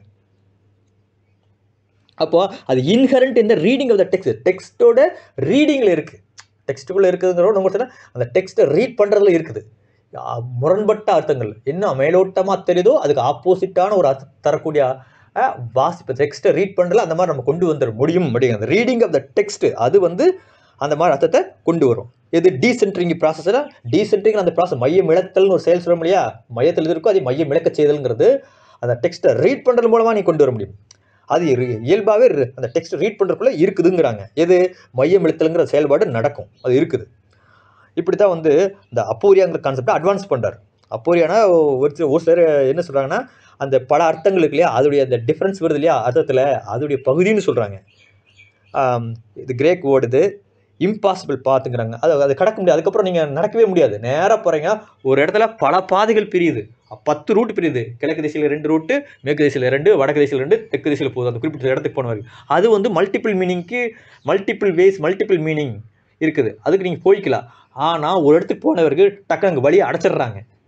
அப்போ அது இன்ஹரண்ட் இந்த ரீடிங் ஆஃப் த டெக்ஸ்ட் டெக்ஸ்ட்டோட ரீடிங்கில் இருக்குது டெக்ஸ்ட்டுக்குள்ளே இருக்குதுங்கிறோட நம்ம சொன்னா, அந்த டெக்ஸ்ட்டை ரீட் பண்ணுறதுல இருக்குது ஆ, முரண்பட்ட அர்த்தங்கள் என்ன மேலோட்டமாக தெரியுதோ அதுக்கு ஆப்போசிட்டான ஒரு அர்த்தம் தரக்கூடிய ஆ, வாசிப்பு டெக்ஸ்ட்டை ரீட் பண்ணுறதுல அந்த மாதிரி நம்ம கொண்டு வந்துட முடியும் அப்படிங்கிறது ரீடிங் ஆஃப் த டெக்ஸ்ட் அது வந்து அந்த மாதிரி அர்த்தத்தை கொண்டு வரும் இது டீசென்ட்ரிங் ப்ராசஸில் டீசென்ட்ரிங் அந்த ப்ராசஸ் மையம் இழத்தல்னு ஒரு செயல் சொல்ல இல்லையா மையத்தில் எது இருக்கோ அதை மையம் இழக்க செய்தல்ங்கிறது அந்த டெக்ஸ்ட்டை ரீட் பண்ணுறது மூலமாக நீ கொண்டு வர முடியும் அது இரு- இயல்பாகவே இரு- அந்த டெக்ஸ்ட் ரீட் பண்ணுறதுக்குள்ளே இருக்குதுங்கிறாங்க எது மையம் இழுத்தலுங்கிற செயல்பாடு நடக்கும் அது இருக்குது இப்படி தான் வந்து இந்த அப்போரியாங்கிற கான்செப்டை அட்வான்ஸ் பண்ணுறார் அப்போரியானா ஒரு சில ஒரு சிலர் என்ன சொல்கிறாங்கன்னா அந்த பல அர்த்தங்கள் இருக்கு இல்லையா அதோடைய அந்த டிஃப்ரென்ஸ் வருது இல்லையா அர்த்தத்தில் அதோடைய பகுதின்னு சொல்கிறாங்க இது கிரேக் வேர்டு இது இம்பாசிபிள் பாத்துங்கிறாங்க அது அது கடக்க முடியாது அதுக்கப்புறம் நீங்கள் நடக்கவே முடியாது நேராக போகிறீங்க ஒரு இடத்துல பல பாதைகள் பிரியுது பத்து ரூட் பிரியுது கிழக்கு திசையில் ரெண்டு ரூட்டு மேற்கு திசையில் ரெண்டு வடக்கு திசையில் ரெண்டு தெற்கு திசையில் போகுது அந்த குறிப்பிட்ட இடத்துக்கு போன வரைக்கும் அது வந்து மல்டிபிள் மீனிங்க்கு மல்டிபிள் வேஸ் மல்டிபிள் மீனிங் இருக்குது அதுக்கு நீங்கள் போய்க்கலாம் ஆனால் ஒரு இடத்துக்கு போனவருக்கு டக்கு அங்கே வழியை அடைச்சிடுறாங்க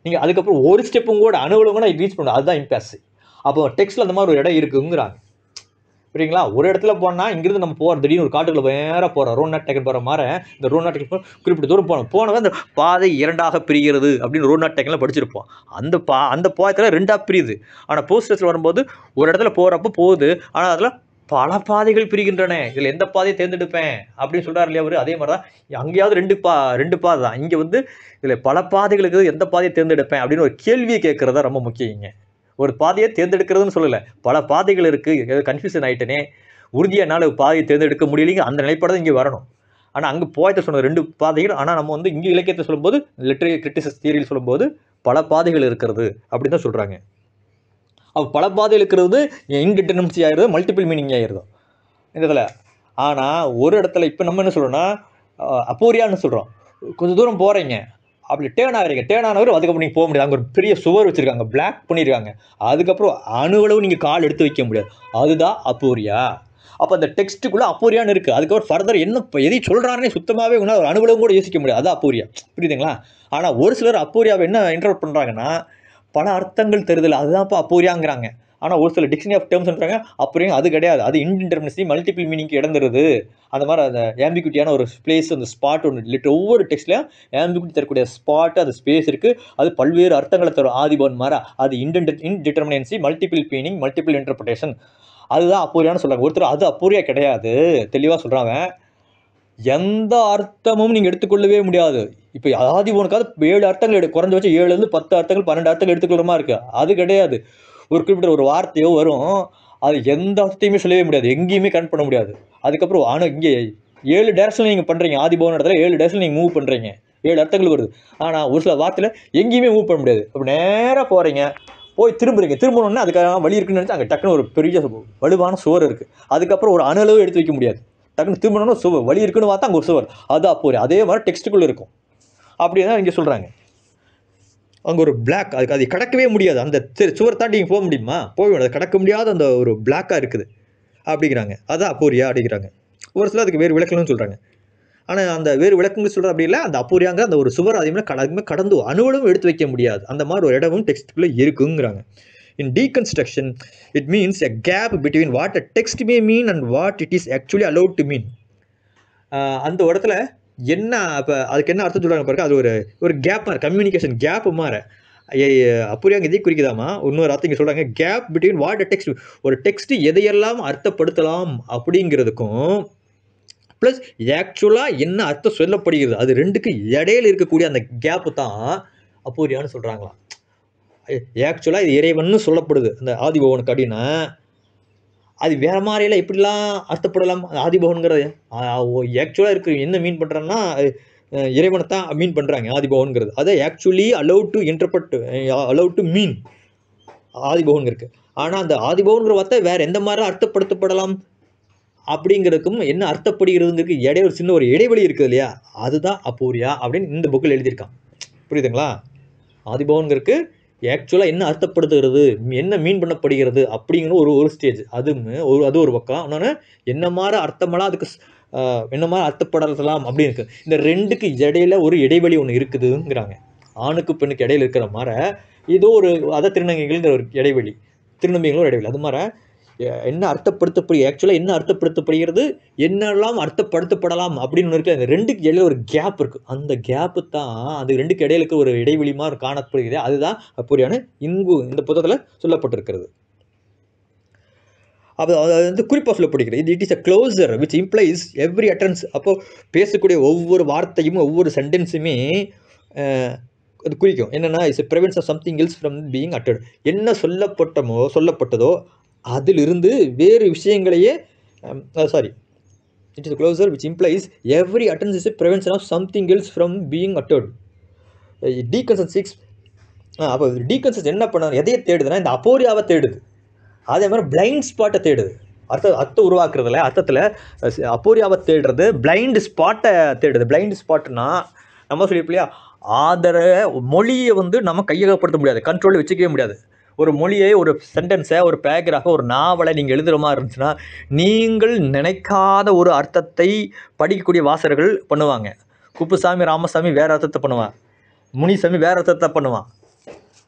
நீங்கள் அதுக்கப்புறம் ஒரு ஸ்டெப்பும் கூட அணுவலும் கூட ரீச் பண்ணணும் அதுதான் இம்பேஸ் அப்போ டெக்ஸ்ட்டில் அந்த மாதிரி ஒரு இடம் இருக்குங்கிறாங்க புரியுங்களா ஒரு இடத்துல போனால் இங்கிருந்து நம்ம போகிற திடீர்னு ஒரு காட்டுக்குள்ள நேராக போகிறோம் ரோட் நாட் டேக்கன் போகிற மாதிரி இந்த ரோட் நாட் டேக்கன் குறிப்பிட்ட தூரம் போனோம் போனவங்க அந்த பாதை இரண்டாக பிரிகிறது அப்படின்னு ரோட் நாட் டேக்கனில் படிச்சிருப்போம் அந்த பா அந்த பாயத்தில் ரெண்டாக பிரியுது ஆனால் போஸ்டர்ஸில் வரும்போது ஒரு இடத்துல போகிறப்ப போகுது ஆனால் அதில் பல பாதைகள் பிரிகின்றன இதில் எந்த பாதையை தேர்ந்தெடுப்பேன் அப்படின்னு சொல்கிறார் இல்லையா அவர் அதே மாதிரி தான் அங்கேயாவது ரெண்டு பா ரெண்டு பாதை தான் இங்கே வந்து இதில் பல பாதைகளுக்கு எந்த பாதையை தேர்ந்தெடுப்பேன் அப்படின்னு ஒரு கேள்வியை கேட்குறது ரொம்ப முக்கியம் இங்க ஒரு பாதையை தேர்ந்தெடுக்கிறதுன்னு சொல்லலை பல பாதைகள் இருக்குது கன்ஃபியூஷன் ஆகிட்டனே உறுதியாக என்னால் பாதையை தேர்ந்தெடுக்க முடியலைங்க அந்த நிலைப்பாடு தான் இங்கே வரணும் ஆனால் அங்கே போயத்தை சொன்ன ரெண்டு பாதைகள் ஆனால் நம்ம வந்து இங்கே இலக்கியத்தை சொல்லும்போது லிட்டரரி கிரிட்டிசஸ் தியரியில் சொல்லும்போது பல பாதைகள் இருக்கிறது அப்படின்னு தான் சொல்கிறாங்க அப்போ பல பாதைகள் இருக்கிறது இன்டிட்டர்மினன்சி ஆயிடுது மல்டிபிள் மீனிங் ஆயிடுது இந்த இதில் ஆனால் ஒரு இடத்துல இப்போ நம்ம என்ன சொல்கிறோன்னா அப்போரியான்னு சொல்கிறோம் கொஞ்சம் தூரம் போகிறீங்க அப்படி டேர்ன் ஆகிறீங்க டேர்ன் ஆனவர் அதுக்கப்புறம் நீங்கள் போக முடியாது அங்கே ஒரு பெரிய சுவர் வச்சுருக்காங்க பிளாக் பண்ணியிருக்காங்க அதுக்கப்புறம் அணுவளவு நீங்கள் கால் எடுத்து வைக்க முடியாது அதுதான் அப்போரியா அப்போ அந்த டெக்ஸ்ட்டுக்குள்ளே அப்போரியான்னு இருக்குது அதுக்கப்புறம் ஃபர்தர் என்ன இப்போ எதை சொல்கிறானே சுத்தமாகவே உன்னால் ஒரு அணுவளவும் கூட யோசிக்க முடியாது அது அப்போரியா புரியுதுங்களா ஆனால் ஒரு சிலர் அப்போரியாவை என்ன இன்டர்வட் பண்ணுறாங்கன்னா பல அர்த்தங்கள் தெரிதல் அதுதான்ப்பா அப்போரியாங்கிறாங்க ஆனால் ஒரு சில டிக்ஷனரி ஆஃப் டேர்ம்ஸ்ன்றாங்க அப்புறம் அது கிடையாது அது இன்டிடெர்மினசி மல்டிபிள் மீனிங்க்கு இடந்துருது அந்த மாதிரி அந்த ஆம்பிகுட்டியான ஒரு ஸ்பேஸ் அந்த ஸ்பாட் ஒன்று லிட்டர் ஒவ்வொரு டெக்ஸ்ட்லையும் ஆம்பிகுட்டி தரக்கூடிய ஸ்பாட் அது ஸ்பேஸ் இருக்குது அது பல்வேறு அர்த்தங்களை தரும் ஆதிபவன் மாதிரி அது intent indeterminacy multiple meaning multiple interpretation அதுதான் அப்போரியான்னு சொல்கிறாங்க ஒருத்தர் அது அப்போரியா கிடையாது தெளிவாக சொல்கிறாங்க எந்த அர்த்தமும் நீங்கள் எடுத்துக்கொள்ளவே முடியாது இப்போ ஆதிபவனுக்காவது ஏழு அர்த்தங்கள் எடு குறைஞ்சபட்சம் ஏழுலேருந்து பத்து அர்த்தங்கள் பன்னெண்டு அர்த்தங்கள் எடுத்துக்கிற மாதிரி இருக்குது அது கிடையாது ஒரு குறிப்பிட்ட ஒரு வார்த்தையோ வரும் அது எந்த அர்த்தத்தையுமே சொல்லவே முடியாது எங்கேயுமே கனெக்ட் பண்ண முடியாது அதுக்கப்புறம் ஆனால் இங்கே ஏழு டேரக்ஷனில் நீங்கள் பண்ணுறீங்க ஆதிபவன் இடத்துல ஏழு டேரக்ஷன் நீங்கள் மூவ் பண்ணுறீங்க ஏழு அர்த்தங்கள் வருது ஆனால் ஒரு சில வார்த்தையில் எங்கேயுமே மூவ் பண்ண முடியாது அப்போ நேராக போகிறீங்க போய் திரும்புறீங்க திரும்பணுன்னா அதுக்காக வழி இருக்குன்னு நினச்சா அங்கே டக்குன்னு ஒரு பெரிய வலுவான சுவர் இருக்குது அதுக்கப்புறம் ஒரு அணளவு எடுத்து வைக்க முடியாது டக்குன்னு திரும்பணும்னா சுவர் வழி இருக்குன்னு பார்த்தா அங்கே ஒரு சுவர் அது அப்போ அதே மாதிரி டெக்ஸ்ட்டுக்குள்ளே இருக்கும் அப்படி தான் இங்கே சொல்கிறாங்க அங்கே ஒரு பிளாக் அதுக்கு அது கடக்கவே முடியாது அந்த சரி சுவர் தாண்டி நீங்கள் போக முடியுமா போக முடியாது அது கடக்க முடியாத அந்த ஒரு பிளாக்காக இருக்குது அப்படிங்கிறாங்க அதான் அப்போரியா அப்படிங்கிறாங்க ஒரு சிலர் அதுக்கு வேறு விளக்கணும்னு சொல்கிறாங்க ஆனால் அந்த வேறு விளக்கங்கள் சொல்கிறது அப்படி இல்லை அந்த அப்போரியாங்க அந்த ஒரு சுவர் அதிகமாக கடமே கடந்து அணுவலும் எடுத்து வைக்க முடியாது அந்த மாதிரி ஒரு இடமும் டெக்ஸ்ட்டுக்குள்ளே இருக்குங்கிறாங்க in deconstruction it means a gap between what a text may mean and what it is actually allowed to mean அந்த இடத்துல என்ன இப்போ அதுக்கு என்ன அர்த்தம் சொல்கிறாங்க பாருங்க அது ஒரு ஒரு கேப் மாதிரி கம்யூனிகேஷன் கேப் மாதிரி அப்படியாங்க இதை குறிக்குதாமா இன்னொரு அர்த்தம் இங்கே சொல்கிறாங்க gap between what a text ஒரு டெக்ஸ்ட் எதையெல்லாம் அர்த்தப்படுத்தலாம் அப்படிங்கிறதுக்கும் ப்ளஸ் ஆக்சுவலாக என்ன அர்த்தம் சொல்லப்படுகிறது அது ரெண்டுக்கு இடையில இருக்கக்கூடிய அந்த கேப்பு தான் அப்போரியான்னு சொல்கிறாங்களாம் ஆக்சுவலாக இது இறைவன்னு சொல்லப்படுது அந்த ஆதிபவனுக்கு அப்படின்னா அது வேற மாதிரிலாம் எப்படிலாம் அர்த்தப்படலாம் ஆதிபவன்கிறது ஆக்சுவலாக இருக்கு என்ன மீன் பண்ணுறாங்கன்னா இறைவனை தான் மீன் பண்ணுறாங்க ஆதிபவன்கிறது அதை actually allowed to interpret allowed to mean ஆதிபவன் இருக்கு ஆனால் அந்த ஆதிபவன்கிற வார்த்தை வேற எந்த மாதிரி அர்த்தப்படுத்தப்படலாம் அப்படிங்கிறதுக்கும் என்ன அர்த்தப்படுகிறதுங்கிறதுக்கு இடையே ஒரு சின்ன ஒரு இடைவெளி இருக்குது இல்லையா அதுதான் அப்போரியா அப்படின்னு இந்த புக்கில் எழுதியிருக்கான் புரியுதுங்களா ஆதிபவன்கிறதுக்கு ஆக்சுவலாக என்ன அர்த்தப்படுத்துகிறது என்ன மீன் பண்ணப்படுகிறது அப்படிங்கிற ஒரு ஒரு ஸ்டேஜ் அதுவும் ஒரு அது ஒரு பக்கம் இன்னொன்று என்ன மாதிரி அர்த்தமெல்லாம் அதுக்கு என்ன மாதிரி அர்த்தப்படலாம் அப்படின்னு இருக்குது இந்த ரெண்டுக்கு இடையில ஒரு இடைவெளி ஒன்று இருக்குதுங்கிறாங்க ஆணுக்கு பெண்ணுக்கு இடையில இருக்கிற மாதிரி ஏதோ ஒரு அத திருநங்கைகள்ங்கிற ஒரு இடைவெளி திருநம்பிகளும் ஒரு இடைவெளி அது மாதிரி என்ன அர்த்தப்படுத்தப்படி ஆக்சுவலாக என்ன அர்த்தப்படுத்தப்படுகிறது என்னெல்லாம் அர்த்தப்படுத்தப்படலாம் அப்படின்னு ஒன்று இருக்குது அந்த ரெண்டுக்கு இடையில ஒரு கேப் இருக்குது அந்த கேப்பு தான் அது ரெண்டுக்கு இடையில இருக்க ஒரு இடைவெளி மாதிரி காணப்படுகிறது அதுதான் அப்படியான இங்கு இந்த புத்தகத்தில் சொல்லப்பட்டிருக்கிறது அப்போ அது வந்து குறிப்பாக சொல்லப்படுகிறது இது it is a closure which implies every utterance அப்போது பேசக்கூடிய ஒவ்வொரு வார்த்தையும் ஒவ்வொரு சென்டென்ஸுமே அது குறிக்கும் என்னென்னா it's prevents of something else from being அட்டட் என்ன சொல்லப்பட்டமோ சொல்லப்பட்டதோ அதிலிருந்து வேறு விஷயங்களையே sorry it is closure which implies every utterance is prevention of something else from being uttered டீகன்சன் சிக்ஸ் அப்போ டீகன்சன்ஸ் என்ன பண்ண எதையை தேடுதுன்னா இந்த அப்போரியாவை தேடுது அதே மாதிரி பிளைண்ட் ஸ்பாட்டை தேடுது அர்த்த அர்த்தம் உருவாக்குறதுல அர்த்தத்தில் அப்போரியாவை தேடுறது பிளைண்ட் ஸ்பாட்டை தேடுது பிளைண்ட் ஸ்பாட்னா நம்ம சொல்லியிருப்போம் இல்லையா ஆதர மொழியை வந்து நம்ம கையகப்படுத்த முடியாது கண்ட்ரோலில் வச்சுக்கவே முடியாது ஒரு மொழியை ஒரு சென்டென்ஸை ஒரு பேராகிராஃபை ஒரு நாவலை நீங்கள் எழுதுகிற மாதிரி இருந்துச்சுன்னா நீங்கள் நினைக்காத ஒரு அர்த்தத்தை படிக்கக்கூடிய வாசகர்கள் பண்ணுவாங்க குப்புசாமி ராமசாமி வேறு அர்த்தத்தை பண்ணுவான் முனிசாமி வேறு அர்த்தத்தை பண்ணுவான்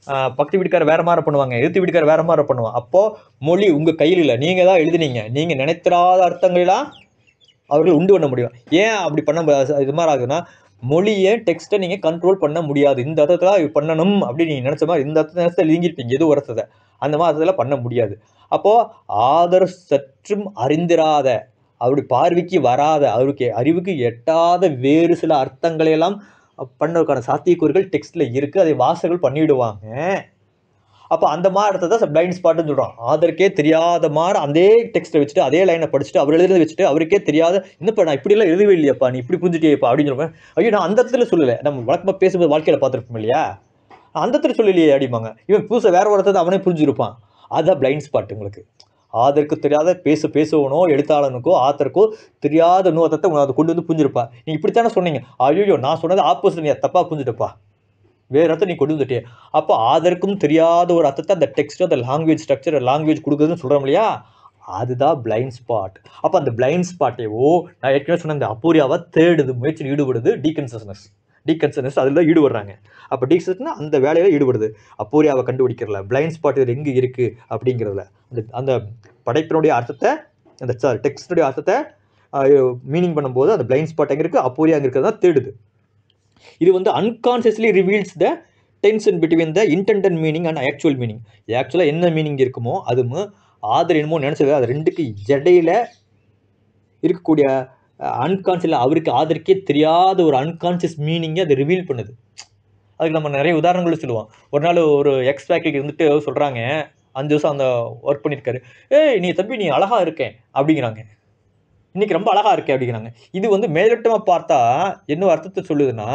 ஆஹ் பக்கத்து வீட்டுக்கார வேற மாதிரி பண்ணுவாங்க எதிர்த்து வீட்டுக்கார வேற மாதிரி பண்ணுவாங்க அப்போது மொழி உங்கள் கையில் இல்லை நீங்கள் தான் எழுதுனீங்க நீங்கள் நினைத்திராத அர்த்தங்களெல்லாம் அவர்கள் உண்டு பண்ண முடியும் ஏன் அப்படி பண்ண முடியாது இது மாதிரி ஆகுதுன்னா மொழியை டெக்ஸ்ட்டை நீங்கள் கண்ட்ரோல் பண்ண முடியாது இந்த அர்த்தத்தில் இது பண்ணணும் அப்படின்னு நீங்கள் நினச்ச மாதிரி இந்த அர்த்தத்தை நீங்கிருப்பீங்க எது ஒரு அர்த்தத்தை அந்த மாதிரி அர்த்தத்தில் பண்ண முடியாது அப்போது ஆதர் சற்றும் அறிந்திராத அவருடைய பார்வைக்கு வராத அவருக்கு அறிவுக்கு எட்டாத வேறு சில அர்த்தங்களையெல்லாம் பண்ணதுக்கான சாத்தியக்கூறுகள் டெக்ஸ்ட்டில் இருக்குது அதை வாசகர்கள் பண்ணிவிடுவாங்க அப்போ அந்த மாதிரி அர்த்தத்தை பிளைண்ட் ஸ்பாட்னு சொல்கிறோம் ஆதருக்கே தெரியாத மாதிரி அதே டெக்ஸ்ட்டை வச்சுட்டு அதே லைனை படிச்சுட்டு அவர் எழுதுறதை வச்சுட்டு அவருக்கே தெரியாத என்னப்பா நான் இப்படிலாம் எழுதவே இல்லையாப்பா நீ இப்படி புரிஞ்சுட்டியப்பா அப்படின்னு சொல்லுவேன் ஐயோ நான் அந்த இடத்துல சொல்லலை நம்ம வழக்கமாக பேசும்போது வாழ்க்கையில் பார்த்துருப்போம் இல்லையா அந்த இடத்துல சொல்லலையே அப்படிம்பாங்க இவன் புதுசாக வேற ஒரு அர்த்தத்தை அவனே புரிஞ்சிருப்பான் அதுதான் பிளைண்ட் ஸ்பாட் உங்களுக்கு ஆதருக்கு தெரியாத பேச பேசுவனோ எழுத்தாளனுக்கோ ஆத்தருக்கோ தெரியாத இன்னொரு அர்த்தத்தை உனக்கு அதை கொண்டு வந்து புரிஞ்சிருப்பா நீ இப்படித்தானே சொன்னீங்க ஐயோ நான் சொன்னது ஆப்போசிட் நீ தப்பாக புரிஞ்சுட்டப்பா வேறு அர்த்தம் நீ கொண்டு வந்துட்டே அப்போ ஆதருக்கும் தெரியாத ஒரு அர்த்தத்தை அந்த டெக்ஸ்ட் அந்த லாங்குவேஜ் ஸ்ட்ரக்சர் லாங்குவேஜ் கொடுக்குதுன்னு சொல்கிறோம் இல்லையா அதுதான் பிளைண்ட் ஸ்பாட் அப்போ அந்த பிளைண்ட் ஸ்பாட்டையோ நான் ஏற்கனவே சொன்ன அந்த அப்பூரியாவை தேடுது முயற்சியில் ஈடுபடுது டீகன்சஸ்னஸ் டீகன்சஸ்னஸ் அதில் தான் ஈடுபடுறாங்க அப்போ டீகன்சஸ்னா அந்த வேலையில் ஈடுபடுது அப்பூரியாவை கண்டுபிடிக்கிறதுல பிளைண்ட் ஸ்பாட் இது எங்கே இருக்குது அப்படிங்கிறதுல அந்த அந்த படைப்பினுடைய அர்த்தத்தை அந்த சாரி டெக்ஸ்டுடைய அர்த்தத்தை மீனிங் பண்ணும்போது அந்த பிளைண்ட் ஸ்பாட் எங்கே இருக்குது அப்பூரியா அங்கே இருக்கிறதா தேடுது இது வந்து unconsciously reveals the tension between the intended meaning and actual meaning ஆக்சுவலாக என்ன மீனிங் இருக்குமோ அதுவும் ஆதர் என்னமோ நினச்சது அது ரெண்டுக்கு இடையில இருக்கக்கூடிய அன்கான்சியஸில் அவருக்கு ஆதருக்கே தெரியாத ஒரு அன்கான்சியஸ் மீனிங்கை அதை ரிவீல் பண்ணுது அதுக்கு நம்ம நிறைய உதாரணங்கள் சொல்லுவோம் ஒரு நாள் ஒரு எக்ஸ் ஃபேக்கல்ட்டி வந்துட்டு சொல்கிறாங்க அஞ்சு வருஷம் அந்த ஒர்க் பண்ணியிருக்காரு ஏய் நீ தம்பி நீ அழகா இருக்கேன் அப்படிங்கிறாங்க இன்னைக்கு ரொம்ப அழகா இருக்கே அப்படிங்கிறாங்க இது வந்து மேலோட்டமாக பார்த்தா என்ன அர்த்தத்தை சொல்லுதுன்னா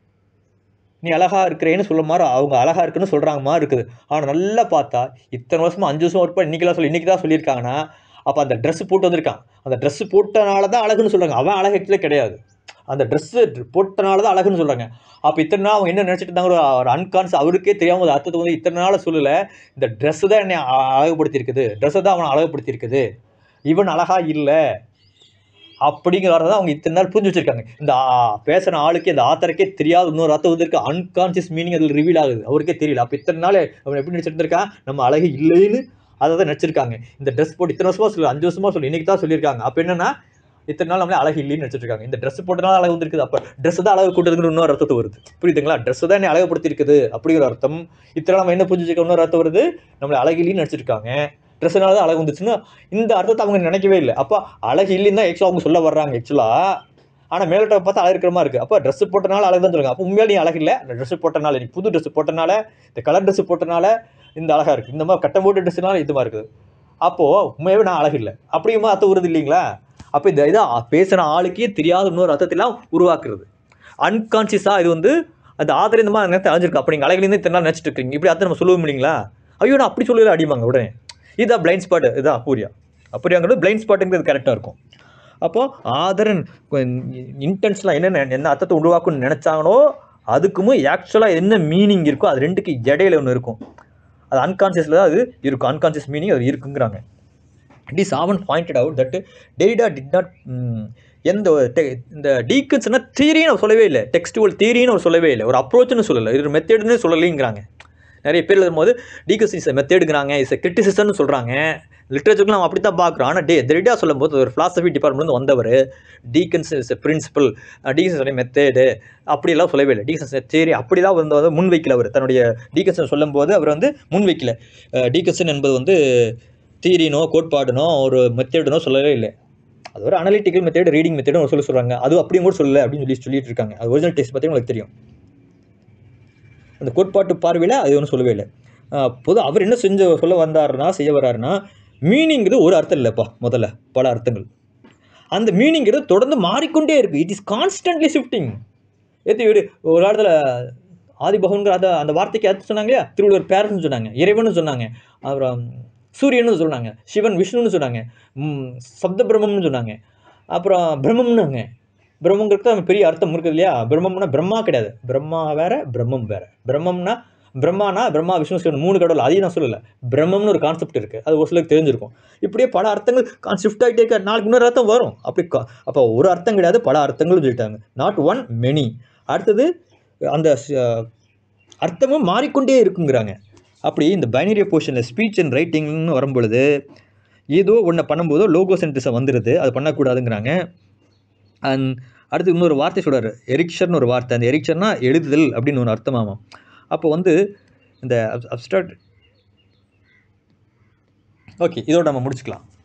நீ அழகா இருக்கிறேன்னு சொல்ல மாதிரி அவங்க அழகா இருக்குன்னு சொல்றாங்க மாதிரி இருக்குது ஆனால் நல்லா பார்த்தா இத்தனை வருஷமா அஞ்சு வருஷம் ஒர்க் பண்ணி இன்னைக்கு சொல்லி இன்னைக்கு தான் சொல்லியிருக்காங்கன்னா அப்போ அந்த Dress போட்டு வந்திருக்கான் அந்த Dress போட்டனால தான் அழகுன்னு சொல்றாங்க அவன் அழகு ஆக்சுவலே கிடையாது அந்த ட்ரெஸ்ஸு போட்டனால தான் அழகுன்னு சொல்கிறாங்க அப்போ இத்தனை நாள் அவங்க என்ன நினச்சிட்டு இருந்தாங்க ஒரு ஒரு அன்கான்ஸ் அவருக்கே தெரியாமல் ஒரு அர்த்தத்தை வந்து இத்தனை நாள் சொல்லலை இந்த ட்ரெஸ்ஸு தான் என்னை அ- அழகுபடுத்தியிருக்குது ட்ரெஸ்ஸை தான் அவனை அழகுபடுத்தியிருக்குது இவன் அழகா இல்லை அப்படிங்கிறத அவங்க இத்தனை நாள் புரிஞ்சு வச்சிருக்காங்க இந்த ஆ- பேசுன ஆளுக்கு இந்த ஆத்தருக்கே தெரியாத இன்னொரு அர்த்தம் வந்திருக்கு அன்கான்சியஸ் மீனிங் அதில் ரிவீல் ஆகுது அவருக்கே தெரியல அப்போ இத்தனை நாள் அவன் எப்படி நினச்சிருந்திருக்கான் நம்ம அழகு இல்லைன்னு அதை தான் நினச்சிருக்காங்க இந்த ட்ரெஸ் போட்டு இத்தனை வருஷமா சொல்லு அஞ்சு வருஷமா சொல்லி இன்னைக்கு தான் சொல்லியிருக்காங்க அப்போ என்னன்னா இத்தனை நாள் நம்மளே அழகு இல்லைன்னு நினச்சிட்டு இருக்காங்க இந்த ட்ரெஸ் போட்டனால அழகு வந்திருக்குது அப்போ ட்ரெஸ் தான் அழகு கூட்டுறதுக்கு இன்னொரு அர்த்தத்தை வருது புரியுதுங்களா ட்ரெஸ் தான் என்னை அழகுபடுத்தியிருக்குது அப்படிங்கிற அர்த்தம் இத்தனை நம்ம என்ன புரிஞ்சுக்க இன்னொரு அர்த்தம் வருது நம்மளை அழகு இல்லைன்னு நினச்சிருக்காங்க ட்ரெஸ்ஸுனால தான் அழகு வந்துச்சுன்னா இந்த அர்த்தத்தை அவங்க நினைக்கவே இல்லை அப்போ அழகு இல்லைன்னு தான் ஆக்சுவலாக அவங்க சொல்ல வர்றாங்க ஆக்சுவலாக ஆனால் மேலோட்ட பார்த்தா அழகு இருக்கிற மாதிரி இருக்குது அப்போ ட்ரெஸ் போட்டனால அழகு தான் சொல்லுங்க அப்போ உண்மையாக நீ அழகு இல்லை அந்த ட்ரெஸ் போட்டனால நீ புது ட்ரெஸ் போட்டனால இந்த கலர் ட்ரெஸ் போட்டனால இந்த அழகாக இருக்குது இந்த மாதிரி கட்டம் போட்ட ட்ரெஸ்னால இது மாதிரி இருக்குது அப்போது உண்மையாகவே நான் அழகு இல்லை அப்படியுமா அர்த்தம் வருது இல்லைங்களா அப்போ இந்த இதை பேசுகிற ஆளுக்கே தெரியாத இன்னொரு அர்த்தத்தெல்லாம் உருவாக்குறது அன்கான்சியஸாக இது வந்து அந்த ஆதரவு இந்த மாதிரி நேரத்தை அழிஞ்சிருக்கு அப்போ நீங்கள் அழகுலேருந்து இத்தனை நாள் நினச்சிட்டு இருக்கீங்க இப்படி அர்த்தம் நம்ம சொல்லுவோம் இல்லைங்களா ஐயோ நான் அப்படி சொல்லல அடிமாங்க உடனே இதுதான் பிளைண்ட் ஸ்பாட் இதுதான் அப்பூரியா அப்பூரியாங்கிறது பிளைண்ட் ஸ்பாட்டுங்கிறது கரெக்டாக இருக்கும் அப்போது ஆதரன் இன்டென்ஸ்லாம் என்னென்ன என்ன அர்த்தத்தை உருவாக்கும்னு நினச்சாங்களோ அதுக்குமே ஆக்சுவலாக என்ன மீனிங் இருக்கோ அது ரெண்டுக்கு இடையில ஒன்று இருக்கும் அது அன்கான்சியஸில் தான் அது இருக்கும் அன்கான்சியஸ் மீனிங் அது இருக்குங்கிறாங்க இட் இஸ் ஆவன் pointed out that data did not எந்த ஒரு te- இந்த டீக்கன்ஸ்னா தியரின்னு அவர் சொல்லவே இல்லை டெக்ஸ்டுவல் தியரின்னு அவர் சொல்லவே இல்லை ஒரு அப்ரோச்னு சொல்லலை இது மெத்தேடுன்னு சொல்லலைங்கிறாங்க நிறைய பேர் எழுதும்போது டீக்கன்ஸ் இஸ் மெத்தேடுங்கிறாங்க இஸ் கிரிட்டிசிசம்னு சொல்கிறாங்க லிட்ரேச்சருக்கு நம்ம அப்படி தான் பார்க்குறோம் ஆனால் டே டெரிடா சொல்லும்போது ஒரு ஃபிலாசபி டிபார்ட்மெண்ட்லேருந்து வந்தவர் Deacon's is principle Deacon's method அப்படியெல்லாம் சொல்லவே இல்லை டீக்கன்ஸ் தேரி அப்படிலாம் வந்து வந்து முன் வைக்கல அவர் தன்னுடைய டீக்கன்ஸ் சொல்லும்போது அவர் வந்து முன் வைக்கல டீக்கன்சன் என்பது வந்து தியரினோ கோட்பாடுனோ ஒரு மெத்தேடுனோ சொல்லவே இல்லை அது ஒரு அனலிட்டிக்கல் மெத்தேட் ரீடிங் மெத்தேடும் ஒரு சொல்ல சொல்கிறாங்க அது அப்படியும் கூட சொல்லலை அப்படின்னு சொல்லி சொல்லிட்டு இருக்காங்க அது ஒரிஜினல் டெஸ்ட் பற்றி உங்களுக்கு தெரியும் அந்த கோட்பாட்டு பார்வையில் அது ஒன்றும் சொல்லவே இல்லை பொது அவர் என்ன செஞ்ச சொல்ல வந்தாருன்னா செய்ய வர்றாருன்னா மீனிங்கிறது ஒரு அர்த்தம் இல்லைப்பா முதல்ல பல அர்த்தங்கள் அந்த மீனிங்கிறது தொடர்ந்து மாறிக்கொண்டே இருக்குது இட் இஸ் கான்ஸ்டன்ட்லி ஷிஃப்டிங் ஏற்றி வீடு ஒரு காலத்தில் ஆதிபகவன்கிற அந்த அந்த வார்த்தைக்கு அர்த்தம் சொன்னாங்க இல்லையா திருவள்ளுவர் பேரஸ்னு சொன்னாங்க இறைவன் சொன்னாங்க அப்புறம் சூரியன்னு சொன்னாங்க சிவன் விஷ்ணுன்னு சொன்னாங்க ம், சப்த பிரம்மம்னு சொன்னாங்க அப்புறம் பிரம்மம்னுங்க பிரம்மங்கிறது நம்ம பெரிய அர்த்தம் இருக்குது இல்லையா பிரம்மம்னா பிரம்மா கிடையாது பிரம்மா வேற பிரம்மம் வேற பிரம்மம்னா பிரம்மானா பிரம்மா விஷ்ணு சிவன் மூணு கடவுள் அதையும் நான் சொல்லலை பிரம்மம்னு ஒரு கான்செப்ட் இருக்குது அது ஒரு சிலருக்கு தெரிஞ்சிருக்கும் இப்படியே பல அர்த்தங்கள் ஷிஃப்ட் ஆகிட்டே இருக்க நாளைக்கு இன்னொரு அர்த்தம் வரும் அப்படி கா- அப்போ ஒரு அர்த்தம் கிடையாது பல அர்த்தங்களும் சொல்லிட்டாங்க நாட் ஒன் மெனி அடுத்தது அந்த ஸ்- அர்த்தமும் மாறிக்கொண்டே இருக்குங்கிறாங்க அப்படி இந்த பைனரி பொசிஷனில் ஸ்பீச் அண்ட் ரைட்டிங்னு வரும்பொழுது ஏதோ ஒன்று பண்ணும்போதோ லோகோ சென்டென்ஸை வந்துடுது அது பண்ணக்கூடாதுங்கிறாங்க அண்ட் அடுத்து இன்னொரு வார்த்தை சொல்கிறார் எரிக்ஷர்னு ஒரு வார்த்தை அந்த எரிக்ஷர்னா எழுதுதல் அப்படின்னு ஒரு அர்த்தமாகும் அப்போ வந்து இந்த அப்ஸ்ட்ராக்ட் ஓகே இதோட நம்ம முடிச்சுக்கலாம்